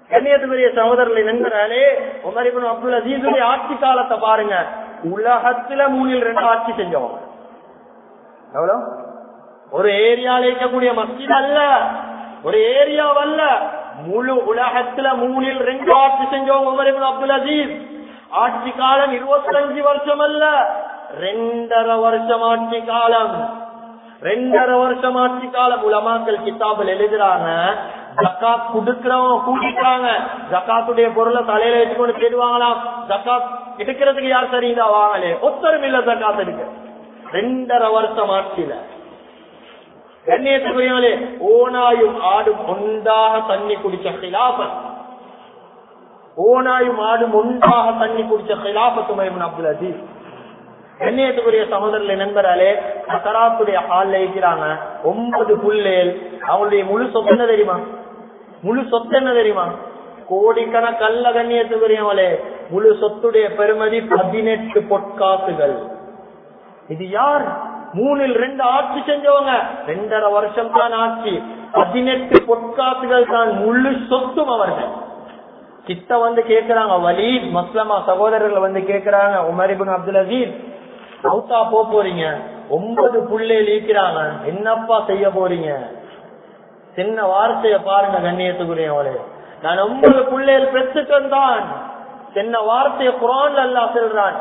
கண்ணியத்துக்குரிய சகோதரர்களை நண்பராலே உமரிபுன் அப்துல் அசீசுடைய ஆட்சி காலத்தை பாருங்க உலகத்துல மூணில் ரெண்டு ஆட்சி செஞ்சவங்க எவ்வளவு ஒரு ஏரியால இருக்கக்கூடிய மஸ்ஜித் அல்ல ஒரு ஏரியாவல்ல முழு உலகத்துல மூணில் ரெண்டு ஆட்சி செஞ்சவங்க உமரிபுன் அப்துல் அசீஸ் ஆட்சி காலம் இருபத்தஞ்சு வருஷம் அல்ல ரெண்டரை வருஷம் ஆட்சி காலம் ரெண்டரை வருஷம் ஆட்சி காலம் உலமாக்கள் கித்தாபில் எழுதுறாங்க ஜக்காத் குடுக்கிறவங்க கூட்டிக்கிறாங்க ஜக்காத்துடைய பொருளை தலையில வச்சுக்கொண்டு தேடுவாங்களாம் ஜக்காத் எடுக்கிறதுக்கு யார் சரிங்களா வாங்கலே ஒத்தரும் இல்ல ஜக்காத் எடுக்க ரெண்டரை வருஷம் ஆட்சியில கண்ணியத்துக்குரியவளே ஓனாயும் ஆடும் ஒன்றாக தண்ணி குடிச்ச கிலாபன் ஓனாயும் ஆடும் ஒன்றாக தண்ணி குடிச்ச கிலாபத்து மைமன் அப்துல் அசீஸ் கண்ணியத்துக்குரிய சகோதரர்களை நண்பராலே சராத்துடைய ஹால்ல இருக்கிறாங்க ஒன்பது புள்ளேல் அவங்களுடைய முழு சொத்து என்ன தெரியுமா முழு சொத்து என்ன தெரியுமா கோடிக்கணக்கல்ல கண்ணியத்துக்குரியவளே முழு சொத்துடைய பெருமதி பதினெட்டு பொற்காசுகள் இது யார் மூணில் ரெண்டு ஆட்சி செஞ்சவங்க ரெண்டரை வருஷம் தான் ஆட்சி பதினெட்டு பொற்காசுகள் தான் முழு சொத்தும் அவர்கள் கிட்ட வந்து கேக்குறாங்க வலீத் மஸ்லமா சகோதரர்கள் வந்து கேக்குறாங்க உமரிபின் அப்துல் அசீஸ் அவுத்தா போ போறீங்க ஒன்பது புள்ளையில் இருக்கிறாங்க என்னப்பா செய்ய போறீங்க சின்ன வார்த்தைய பாருங்க கண்ணியத்துக்குரியவளே நான் ஒன்பது புள்ளையில் பெற்றுட்டன் தான் சின்ன வார்த்தைய குரான் அல்லா சொல்றான்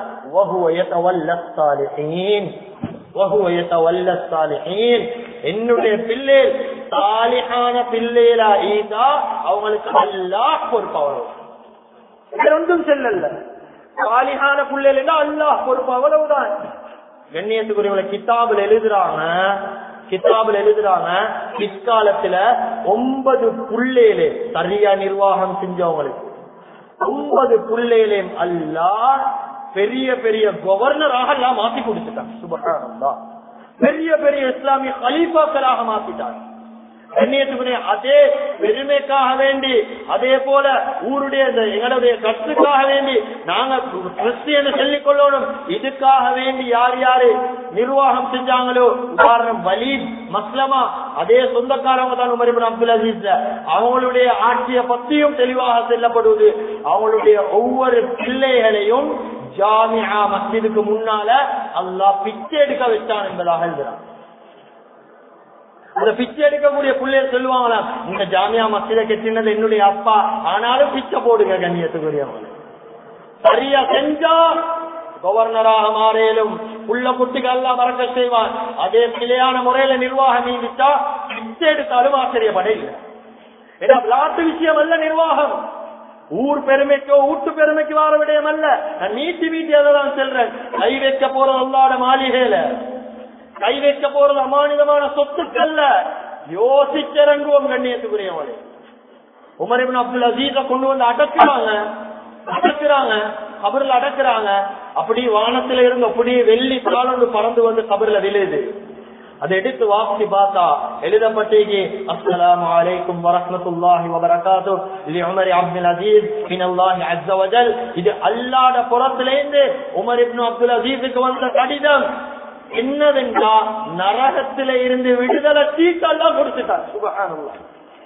என்னுடைய பிள்ளை சாலிஹான பிள்ளைகளா ஈந்தா அவங்களுக்கு அல்லாஹ் பொறுப்பு அவ்வளவு ஒன்றும் செல்லல்ல சாலிஹான பிள்ளைகள் அல்லாஹ் பொறுப்பு அவ்வளவுதான் கண்ணியத்துக்குரியவங்களை கித்தாபில் எழுதுறாங்க கித்தாபில் எழுதுறாங்க பிற்காலத்துல ஒன்பது புள்ளேலே சரியா நிர்வாகம் செஞ்சவங்களுக்கு ஒன்பது புள்ளேலையும் அல்லாஹ் பெரிய பெரிய கவர்னராக எல்லாம் மாத்தி கொடுத்துட்டாங்க சுபகானந்தா பெரிய பெரிய இஸ்லாமிய கலீஃபாக்களாக மாத்திட்டாங்க கண்ணியத்துக்குரிய அதே பெருமைக்காக வேண்டி அதே போல ஊருடைய இந்த எங்களுடைய கற்றுக்காக வேண்டி நாங்க கிறிஸ்டியன் சொல்லிக் கொள்ளணும் இதுக்காக வேண்டி யார் யாரு நிர்வாகம் செஞ்சாங்களோ உதாரணம் வலீத் மஸ்லமா அதே சொந்தக்காரவங்க தான் உமரிபுன் அப்துல் அசீஸ் அவங்களுடைய ஆட்சியை பத்தியும் தெளிவாக செல்லப்படுவது அவங்களுடைய ஒவ்வொரு பிள்ளைகளையும் ஜாமியா மஸ்ஜிதுக்கு முன்னால அல்லாஹ் பிச்சை எடுக்க வச்சான் என்பதாக எழுதுறான் அந்த பிச்சை எடுக்கக்கூடிய பிள்ளைய சொல்லுவாங்களா இந்த ஜாமியா மசித கெட்டினது என்னுடைய அப்பா ஆனாலும் பிச்சை போடுங்க கண்ணியத்துக்குரியவங்க சரியா செஞ்சா கவர்னராக மாறேலும் உள்ள குட்டிகள் எல்லாம் மறக்க செய்வார் அதே பிழையான முறையில நிர்வாகம் நீடிச்சா பிச்சை எடுத்தாலும் ஆச்சரியப்பட இல்லை ஏன்னா விளையாட்டு விஷயம் அல்ல நிர்வாகம் ஊர் பெருமைக்கோ ஊட்டு பெருமைக்கு வார விடயம் அல்ல நான் நீட்டி வீட்டி தான் செல்றேன் கை வைக்க போறது அல்லாட மாளிகையில கை வைக்க போறது அமானிதமான சொத்துக்கல்ல யோசிச்சிறங்குவோம் கண்ணியத்துக்குரியவங்களே உமரிபின் அப்துல் அசீஸ கொண்டு வந்து அடக்குறாங்க அடக்குறாங்க கபர்ல அடக்குறாங்க அப்படி வானத்துல இருந்து அப்படி வெள்ளி காலொன்று பறந்து வந்து கபர்ல விழுது அதை எடுத்து வாசி பார்த்தா எழுதப்பட்டீங்க அஸ்ஸலாமு அலைக்கும் வரஹ்மத்துல்லாஹி வபரகாத்து இது உமர் அப்துல் அசீஸ் மினல்லாஹி அஸ்ஸ வஜல் இது அல்லாஹ்ட புறத்திலிருந்து உமர் இப்னு அப்துல் அசீஸுக்கு வந்த கடிதம் என்னதுண்டா நரகத்தில இருந்து விடுதலை சீட்டெல்லாம் கொடுத்துட்டார் சுபகானல்லா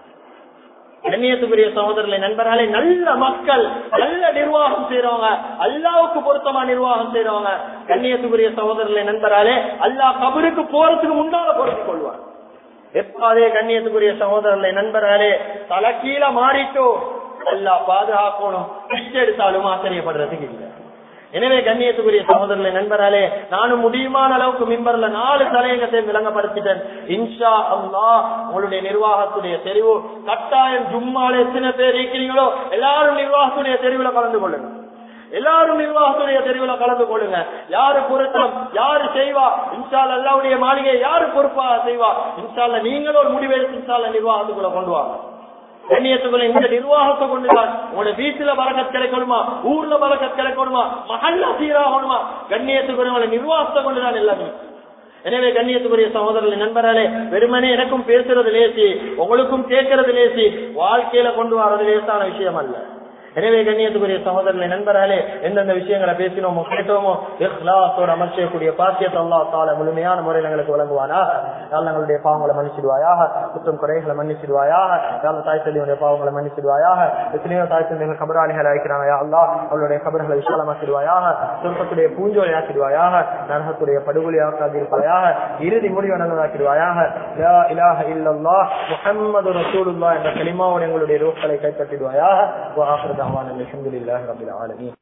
கண்ணியத்துக்குரிய சகோதரர்களை நண்பர்களே நல்ல மக்கள் நல்ல நிர்வாகம் செய்யறவங்க அல்லாவுக்கு பொருத்தமா நிர்வாகம் செய்யறவங்க கண்ணியத்துக்குரிய சகோதரர்களை நண்பராலே அல்லாஹ் கபருக்கு போறதுக்கு முன்னால பொருத்திக் கொள்வார் எப்ப அதே கண்ணியத்துக்குரிய சகோதரர்களை நண்பர்களே தலை கீழே மாறிட்டோ அல்லாஹ் பாதுகாக்கணும் பிச்சை எடுத்தாலும் ஆச்சரியப்படுறதுக்கு இல்லை எனவே கண்ணியத்துக்குரிய சகோதரர்களை நண்பராலே நானும் முடியுமான அளவுக்கு மிம்பர்ல நாலு தலையங்கத்தை விளங்கப்படுத்திட்டேன் இன்ஷா அல்லா உங்களுடைய நிர்வாகத்துடைய தெரிவு கட்டாயம் ஜும்மால எத்தனை பேர் இருக்கிறீங்களோ எல்லாரும் நிர்வாகத்துடைய தெரிவுல கலந்து கொள்ளுங்க எல்லாரும் நிர்வாகத்துடைய தெரிவுல கலந்து கொள்ளுங்க யாரு பொருத்தம் யாரு செய்வா இன்ஷால் அல்லாவுடைய மாளிகை யாரு பொறுப்பாக செய்வா இன்ஷால்ல நீங்களும் ஒரு முடிவெடுத்து இன்ஷால்ல நிர்வாகத்துக்குள்ள கொண்டு வாங்க கண்ணியத்துக்குள்ள இந்த நிர்வாகத்தை கொண்டுதான் உங்களோட வீட்டுல பறக்கத் கிடைக்கணுமா ஊர்ல பறக்கத் கிடைக்கணுமா மகல்ல சீராகணுமா கண்ணியத்துக்குரிய நிர்வாகத்தை கொண்டுதான் எல்லாமே எனவே கண்ணியத்துக்குரிய சகோதரர்கள் நண்பர்களே வெறுமனே எனக்கும் பேசுறது லேசி உங்களுக்கும் கேட்கறது லேசி வாழ்க்கையில கொண்டு வர்றது லேசான விஷயம் அல்ல எனவே கண்ணியத்துக்குரிய சகோதரர்களை நண்பர்களே எந்தெந்த விஷயங்களை பேசினோமோ கேட்டோமோ இஹ்லாசோட அமர்ச்சியக்கூடிய பாக்கியத்தை அல்லா தால முழுமையான முறையில் எங்களுக்கு வழங்குவானா யாழ் எங்களுடைய பாவங்களை மன்னிச்சிடுவாயாக குற்றம் குறைகளை மன்னிச்சிடுவாயாக யாழ் தாய் தள்ளியுடைய பாவங்களை மன்னிச்சிடுவாயாக எத்தனையோ தாய் தந்தைகள் கபராளிகள் அழைக்கிறாங்க யா அல்லா அவளுடைய கபர்களை விசாலமாக்கிடுவாயாக சொர்க்கத்துடைய பூஞ்சோலை ஆக்கிடுவாயாக நரகத்துடைய படுகொலை ஆக்காதிருப்பாயாக இறுதி முடிவு நல்லதாக்கிடுவாயாக யா இலாஹ இல்லல்லாஹ் முஹம்மது ரசூலுல்லாஹ் என்ற கலிமாவோடு எங்களுடைய ரூக்களை கைப்பற்றிடுவாயாக وآخر دعوانا الحمد لله رب العالمين